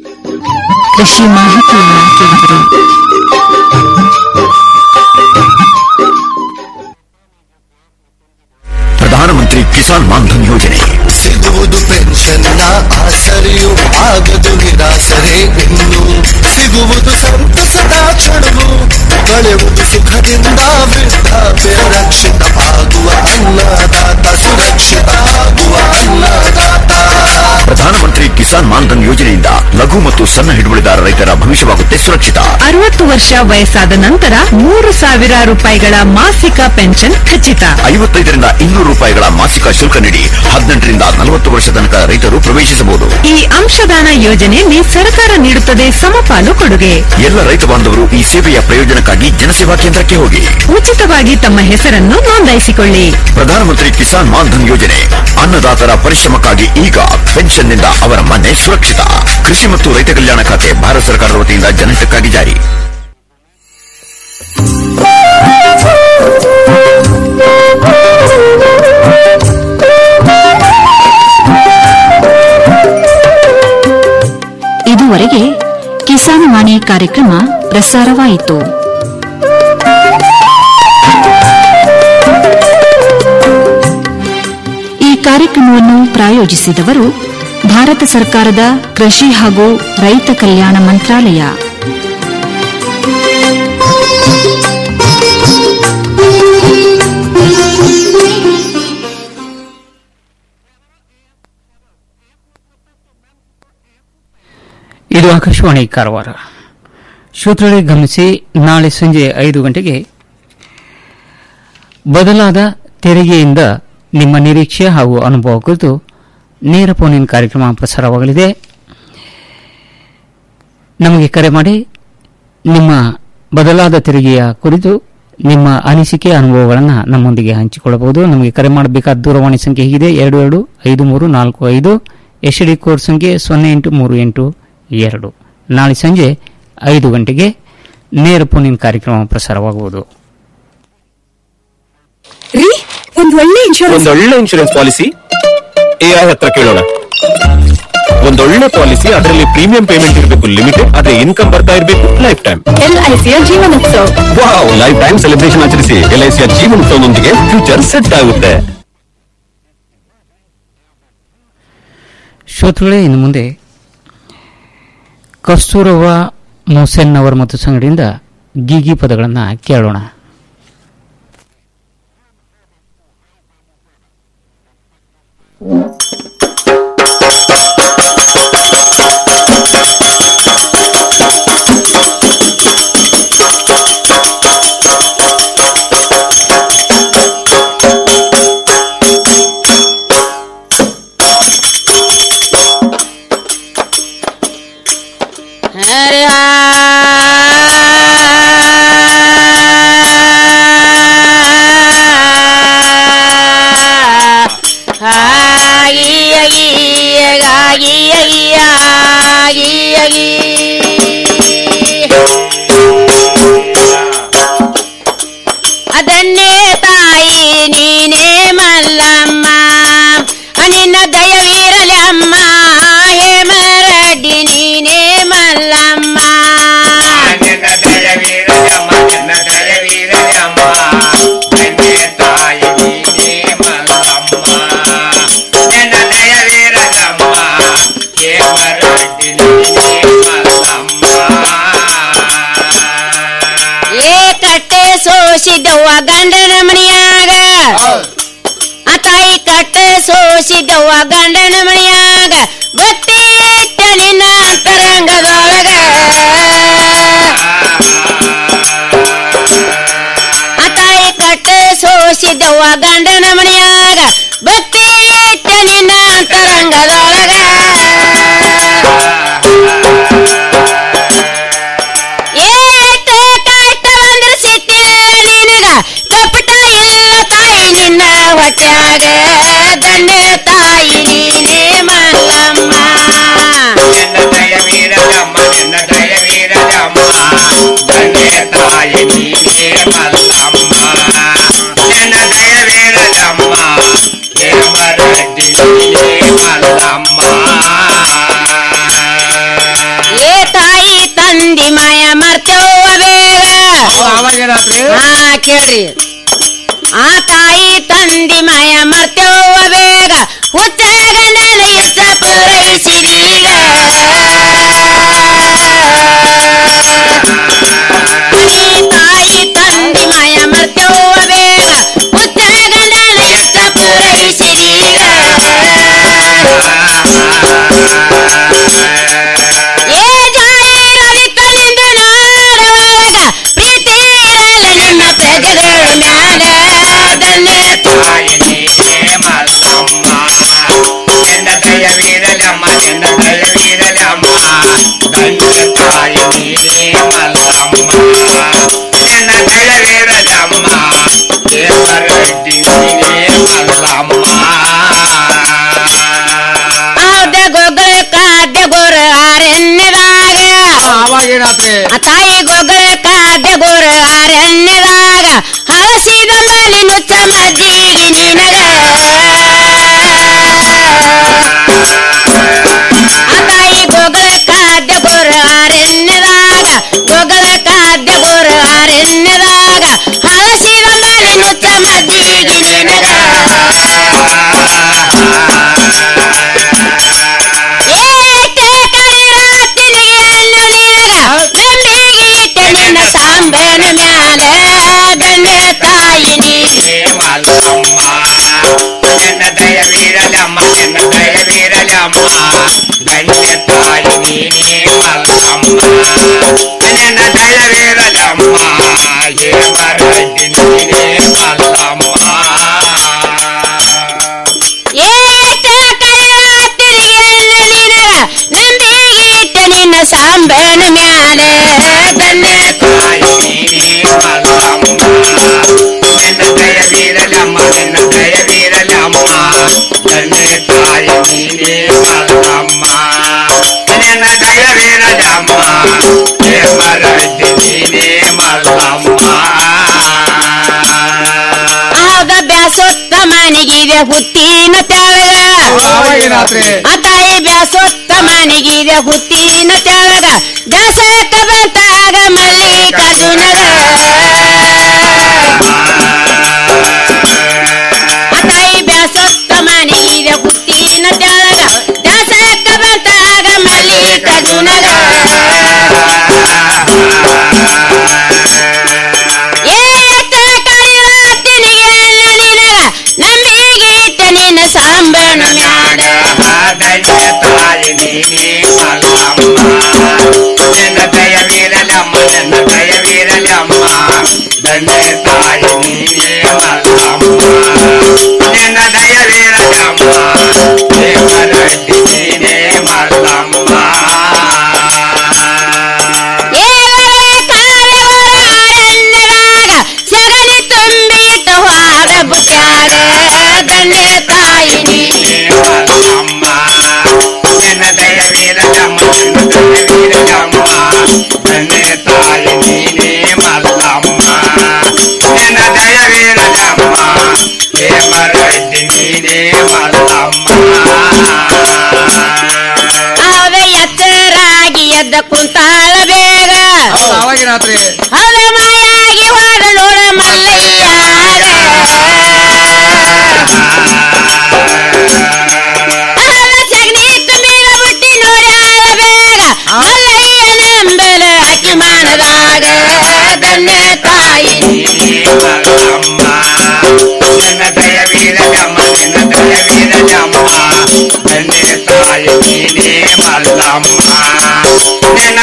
ಕೃಷಿ ಮಾಹಿತಿಯನ್ನು ಕೇಳಿದರು ಪ್ರಧಾನಮಂತ್ರಿ ಕಿಸಾನ್ ಮಾನ್ಧನ್ ಯೋಜನೆ ಸಿಗುವುದು ಪೆನ್ಷನ್ನ ಆಸರೆಯು ಆಗದು ನಿರಾಸರೆ ಇನ್ನು ಸಿಗುವುದು ಸಂತಸದ ಕ್ಷಣವು ಕಳೆಯುವುದು ಸುಖದಿಂದ ವೃದ್ಧಾಪ್ಯ ರಕ್ಷಿತ ಆಗುವ ಅನ್ನದಾತ ಸುರಕ್ಷಿತ ಆಗುವ ಅನ್ನದಾತ ಪ್ರಧಾನಮಂತ್ರಿ ಕಿಸಾನ್ ಮಾನ್ಧನ್ ಯೋಜನೆಯಿಂದ ಲಘು ಮತ್ತು ಸಣ್ಣ ಹಿಡುವಳಿದಾರ ರೈತರ ಭವಿಷ್ಯವಾಗುತ್ತೆ ಸುರಕ್ಷಿತ ಅರವತ್ತು ವರ್ಷ ವಯಸ್ಸಾದ ನಂತರ ಮೂರು ಸಾವಿರ ರೂಪಾಯಿಗಳ ಮಾಸಿಕ ಪೆನ್ಷನ್ ಖಚಿತ ಐವತ್ತೈದರಿಂದ ಇನ್ನೂರು ರೂಪಾಯಿಗಳ ಮಾಸಿಕ ಶುಲ್ಕ ನೀಡಿ ಹದಿನೆಂಟರಿಂದ ನಲವತ್ತು ವರ್ಷ ತನಕ ರೈತರು ಪ್ರವೇಶಿಸಬಹುದು ಈ ಅಂಶದಾನ ಯೋಜನೆಯಲ್ಲಿ ಸರ್ಕಾರ ನೀಡುತ್ತದೆ ಸಮಪಾಲು ಕೊಡುಗೆ ಎಲ್ಲ ರೈತ ಬಾಂಧವರು ಈ ಸೇವೆಯ ಪ್ರಯೋಜನಕ್ಕಾಗಿ ಜನಸೇವಾ ಕೇಂದ್ರಕ್ಕೆ ಹೋಗಿ ಉಚಿತವಾಗಿ ತಮ್ಮ ಹೆಸರನ್ನು ನೋಂದಾಯಿಸಿಕೊಳ್ಳಿ ಪ್ರಧಾನಮಂತ್ರಿ ಕಿಸಾನ್ ಮಾನ್ಧನ್ ಯೋಜನೆ ಅನ್ನದಾತರ ಪರಿಶ್ರಮಕ್ಕಾಗಿ ಈಗ ಪೆನ್ಷನ್ನಿಂದ ಅವರ ಮನೆ ಸುರಕ್ಷಿತ ಕೃಷಿ ಮತ್ತು ರೈತ ಕಲ್ಯಾಣ ಖಾತೆ ಭಾರತ ಸರ್ಕಾರದ ವತಿಯಿಂದ ಜನಹಿತಕ್ಕಾಗಿ ಜಾರಿ ಇದುವರೆಗೆ ಕಿಸಾನ್ ವಾಣಿ ಕಾರ್ಯಕ್ರಮ ಪ್ರಸಾರವಾಯಿತು ಈ ಕಾರ್ಯಕ್ರಮವನ್ನು ಪ್ರಾಯೋಜಿಸಿದವರು ಭಾರತ ಸರ್ಕಾರದ ಕೃಷಿ ಹಾಗೂ ರೈತ ಕಲ್ಯಾಣ ಮಂತ್ರಾಲಯ ಇದು ಆಕಾಶವಾಣಿ ಕಾರವಾರ ಶ್ರೋತೃಗಳೇ ಗಮನಿಸಿ ನಾಳೆ ಸಂಜೆ ಐದು ಗಂಟೆಗೆ ಬದಲಾದ ತೆರಿಗೆಯಿಂದ ನಿಮ್ಮ ನಿರೀಕ್ಷೆ ಹಾಗೂ ಅನುಭವ ಕುರಿತು ನೇರ ಫೋನಿನ್ ಕಾರ್ಯಕ್ರಮ ಪ್ರಸಾರವಾಗಲಿದೆ ನಮಗೆ ಕರೆ ಮಾಡಿ ನಿಮ್ಮ ಬದಲಾದ ತೆರಿಗೆಯ ಕುರಿತು ನಿಮ್ಮ ಅನಿಸಿಕೆ ಅನುಭವಗಳನ್ನು ನಮ್ಮೊಂದಿಗೆ ಹಂಚಿಕೊಳ್ಳಬಹುದು ನಮಗೆ ಕರೆ ಮಾಡಬೇಕಾದ ದೂರವಾಣಿ ಸಂಖ್ಯೆ ಹೀಗಿದೆ ಎರಡು ಎರಡು ಐದು ಮೂರು ನಾಲ್ಕು ಐದು ಎಸ್ ಡಿ ಕೋಡ್ ಸಂಖ್ಯೆ ಸೊನ್ನೆ ಎಂಟು ಮೂರು ಎಂಟು ಎರಡು ನಾಳೆ ಸಂಜೆ ಐದು ಗಂಟೆಗೆ ನೇರ ಫೋನಿನ್ ಕಾರ್ಯಕ್ರಮ ಪ್ರಸಾರವಾಗುವುದು ರೀ ಒಂದ್ ಒಳ್ಳೆ ಇನ್ಶೂರೆನ್ಸ್ ಒಂದೊಳ್ಳೆ ಇನ್ಶೂರೆನ್ಸ್ ಪಾಲಿಸಿ ಎಐ ಹತ್ರ ಕೇಳೋಣ ಒಂದೊಳ್ಳೆ ಪಾಲಿಸಿ ಅದರಲ್ಲಿ ಪ್ರೀಮಿಯಂ ಪೇಮೆಂಟ್ ಇರಬೇಕು ಲಿಮಿಟೆಡ್ ಆದ್ರೆ ಇನ್ಕಮ್ ಬರ್ತಾ ಇರಬೇಕು ಲೈಫ್ ಟೈಮ್ ಎಲ್ಐಸಿಯ Jeevanotsava wow life time celebration ಆಚರಿಸಿ ಎಲ್ಐಸಿಯ ಜೀವನೋತ್ಸವದೊಂದಿಗೆ ಫ್ಯೂಚರ್ ಸೆಟ್ ಆಗುತ್ತೆ ಶ್ರೋತೃಗಳೇ ಇನ್ನು ಮುಂದೆ ಕಸ್ತೂರವ್ವ ಮೊಹಸೆನ್ ಅವರ ಮತ್ತು ಸಂಗಡಿಯಿಂದ ಗೀಗಿ ಪದಗಳನ್ನು ಕೇಳೋಣ ಅದನ್ನೇ ತಾಯಿ ನೀನೇ ಮಲ್ಲಮ್ಮ ನಿನ್ನ ದಯವಿರಲಮ್ಮ ಹೇಮರಡ್ಡಿ ನೀನೇ ಮಲ್ಲಮ್ಮ ಏ ಕಟ್ಟೆ ಸೋಸಿದವ್ವ ಗಂಡನ ಮನೆಯಾಗ ಆ ತಾಯಿ ಕಟ್ಟೆ ಸೋಸಿದವ್ವ ಗಂಡನ ಮನೆಯಾಗ ಭಕ್ತಿ ಇಟ್ಟ ನಿನ್ನ ಅಂತರಂಗದೊಳಗ ಆ ತಾಯಿ ಕಟ್ಟೆ ಸೋಸಿದವ್ವ ಗಂಡನ ಮನೆಯಾಗ ಭಕ್ತಿ ಇಟ್ಟ ನಿನ್ನ ಅಂತರಂಗದೊಳಗ ಏಟ ಕಷ್ಟ ಬಂದ್ರ ಸಿಟ್ಟಿಲ್ಲ ನಿನಗ ಕಪಟ ಇಲ್ಲ ತಾಯಿ ನಿನ್ನ ಹೊಟ್ಯಾಗ ದಂಡ ತಾಯಿ ನೀನೇ ಮಲ್ಲಮ್ಮ ಏ ತಾಯಿ ತಂದಿ ಮಾಯ ಮರ್ತವ್ವ ಬೇಗ ಹಾ ಕೇಳ್ರಿ ಆ ತಾಯಿ ತಂದಿ ಮಾಯ ಮರ್ತವ್ವ ಬೇಗ ಹುಚ್ಚಾಗ ನನ್ನ ಇಷ್ಟ ಪೂರೈಸಿದೀಗ ಈ ತಾಯಿ ತಂದಿ ಮಾಯ ಮರ್ತವ್ವ ಬೇಗ ಹುಚ್ಚಾಗ ನನ್ನ ಇಷ್ಟ ಪೂರೈಸಿದೀಗ ಏ ಜಾಯಿ ರವಿತನಿಂದ ನೋಡುವಾಗ ಪ್ರೀತಿ ಇರಲ್ಲ ನಿನ್ನ ತೆಗೆಗಳ ಮ್ಯಾಲ ದನ್ನೆ ತಾಯಿ ನೀನೇ ಮಲ್ಲಮ್ಮ ನಿನ್ನ ದಯವಿರಲಮ್ಮ ನಿನ್ನ ದಯವಿರಲಮ್ಮ ದನ್ನೆ ತಾಯಿ ನೀನೇ ಮಲ್ಲಮ್ಮ ನಿನ್ನ ದಯವಿರಲಮ್ಮ ದೇವರಡ್ಡಿ ನೀನೇ ಮಲ್ಲಮ್ಮ ಆದ ಗೊಗ್ಗಳ ಕಾದ್ಯ ಗೊರ ಅರಣ್ಯದಾಗ ಆ ತಾಯಿ ಗೊಗ್ಗಳ ಕಾದ್ಯ ಗೊರ ಅರಣ್ಯದಾಗ ಹಳಸಿದ ಮೇಲೆ ನುಚ್ಚ ಮಜ್ಜಿಗೆ ನಿನಗ ಆ ತಾಯಿ ಗೊಗ್ಗಳ ಕಾದ್ಯ ಗೊರ ಅರಣ್ಯದಾಗ ಗೊಗ್ಗಳ ಕಾದ್ಯ ಗೊರ ಅರಣ್ಯದಾಗ ಹಳಸಿದ ಮೇಲೆ ನುಚ್ಚ ಮಜ್ಜಿಗೆ ನಿನಗ ಏಕೆ ಕೈರಾತಿನಿ ಅನ್ನುಳಿಯಾಗ ಬೆನ್ನಿಗಿಟ್ಟ ನಿನ್ನ ಸಾಂಬನ ಮ್ಯಾಲ ಗಣ್ಯ ತಾಯಿ ನೀನೇ ಮಲ್ಲಮ್ಮ ನಿನ್ನ ದಯವಿರಲಮ್ಮ ನಿನ್ನ ದಯವಿರಲಮ್ಮ ಗಣ್ಯ ತಾಯಿ ನೀನೇ ಮಲ್ಲಮ್ಮ ನಿನ್ನ ದಯವಿರಲಮ್ಮ ಹೇಮರಡ್ಡಿ ನೀನೇ ಮಲ್ಲಮ್ಮ ಏಕೆ ಕೈರಾತಿರಿ ಅನ್ನುಳಿನಗ ನಂಬಿಗಿಟ್ಟ ನಿನ್ನ ಸಾಂಬನ ಮ್ಯಾಲ ಗಣ್ಯ ತಾಯಿ ನೀನೇ ಮಲ್ಲಮ್ಮ ನಿನ್ನ ದಯವಿರಲಮ್ಮ ನಿನ್ನ ದಯವಿರಲಮ್ಮ ಗಣ್ಯ ತಾಯಿ ನೀನೇ ಮಲ್ಲಮ್ಮ ನಿನ್ನ ದಯವಿರಲಮ್ಮ ಹೇಮರಡ್ಡಿ ನೀನೇ ಮಲ್ಲಮ್ಮ ಆಗ ಬ್ಯಾಸೊತ್ತ ಮನೆಗಿದೆ ಹುತ್ತಿನ ತೆಳಗ ಆ ತಾಯಿ ಬ್ಯಾಸೊತ್ತ ಮನಿಗಿದೆ ಹುತ್ತಿನ ತೆಳಗ ದಸಕ ಬಂತಾಗ ಮಲ್ಲಿಕಾರ್ಜುನಗ ತಾಯಿ ಬ್ಯಾಸತ್ತ ಮನಿಗಿದೆ ಹುತ್ತಿನ ತೆಳಗ ದಸಕ ಬಂತಾಗ ಮಲ್ಲಿಕಾರ್ಜುನಗ ನಂಬಿಗಿಟ್ಟ ನಿನ್ನ ಸಾಂಬನ ಮ್ಯಾಲ ತಾಯಿ ನೀನೇ ನಿನ್ನ ದಯವೀರಲಮ್ಮ ನಿನ್ನ ದಯವೀರಲಮ್ಮ ದಂಡೆ ತಾಯಿ ನೀನೇ ಮಲ್ಲಮ್ಮ ನಿನ್ನ ದಯವೀರಲಮ್ಮ ದೇವರಡ್ಡಿ ನೀನೇ ಮಲ್ಲಮ್ಮ ಸಗಣಿ ತುಂಬಿಟ್ಟ ಹಾಡ ಬುಟ್ಯಾಗ ದಂಡೆ ತಾಯಿ ನೀನೇ ನಿನ್ನ ದಯವೀರಲಮ್ಮ ನಿನ್ನ ದಯವೀರಲಮ್ಮ ದಂಡೆ ತಾಯಿ ನೀನೇ ಮಲ್ಲಮ್ಮ ನಿನ್ನ ದಯವೀರಲಮ್ಮ ದೇವರಡ್ಡಿ ನೀನೇ ಮಲ್ಲಮ್ಮ ಅವೆ ಎತ್ತರಾಗಿ ಎದ್ದ ಕುಂತಾಳ ಬೇಗ ರಾತ್ರಿ ಅವೆ ಮಾಯಾಗಿ ಹೊರ ನೋಡ ಮಲ್ಲಯ್ಯ ಅವೆ ಸಗಣಿ ತುಂಬಿದ ಬುಟ್ಟಿ ನೋಡ್ಯಾಳ ಬೇಗ ಮಲ್ಲಯ್ಯನೆಂಬೆಲೆ ಅಕ್ಕಿ ಮಾನದಾಗ ದಂಡೆ ತಾಯಿ ನಿನ್ನ ದಯವೀರಲಮ್ಮ ನಿನ್ನ ದಯವೀರಲಮ್ಮ ದಂಡೆ ತಾಯಿ ನೀನೇ ಮಲ್ಲಮ್ಮ ನಿನ್ನ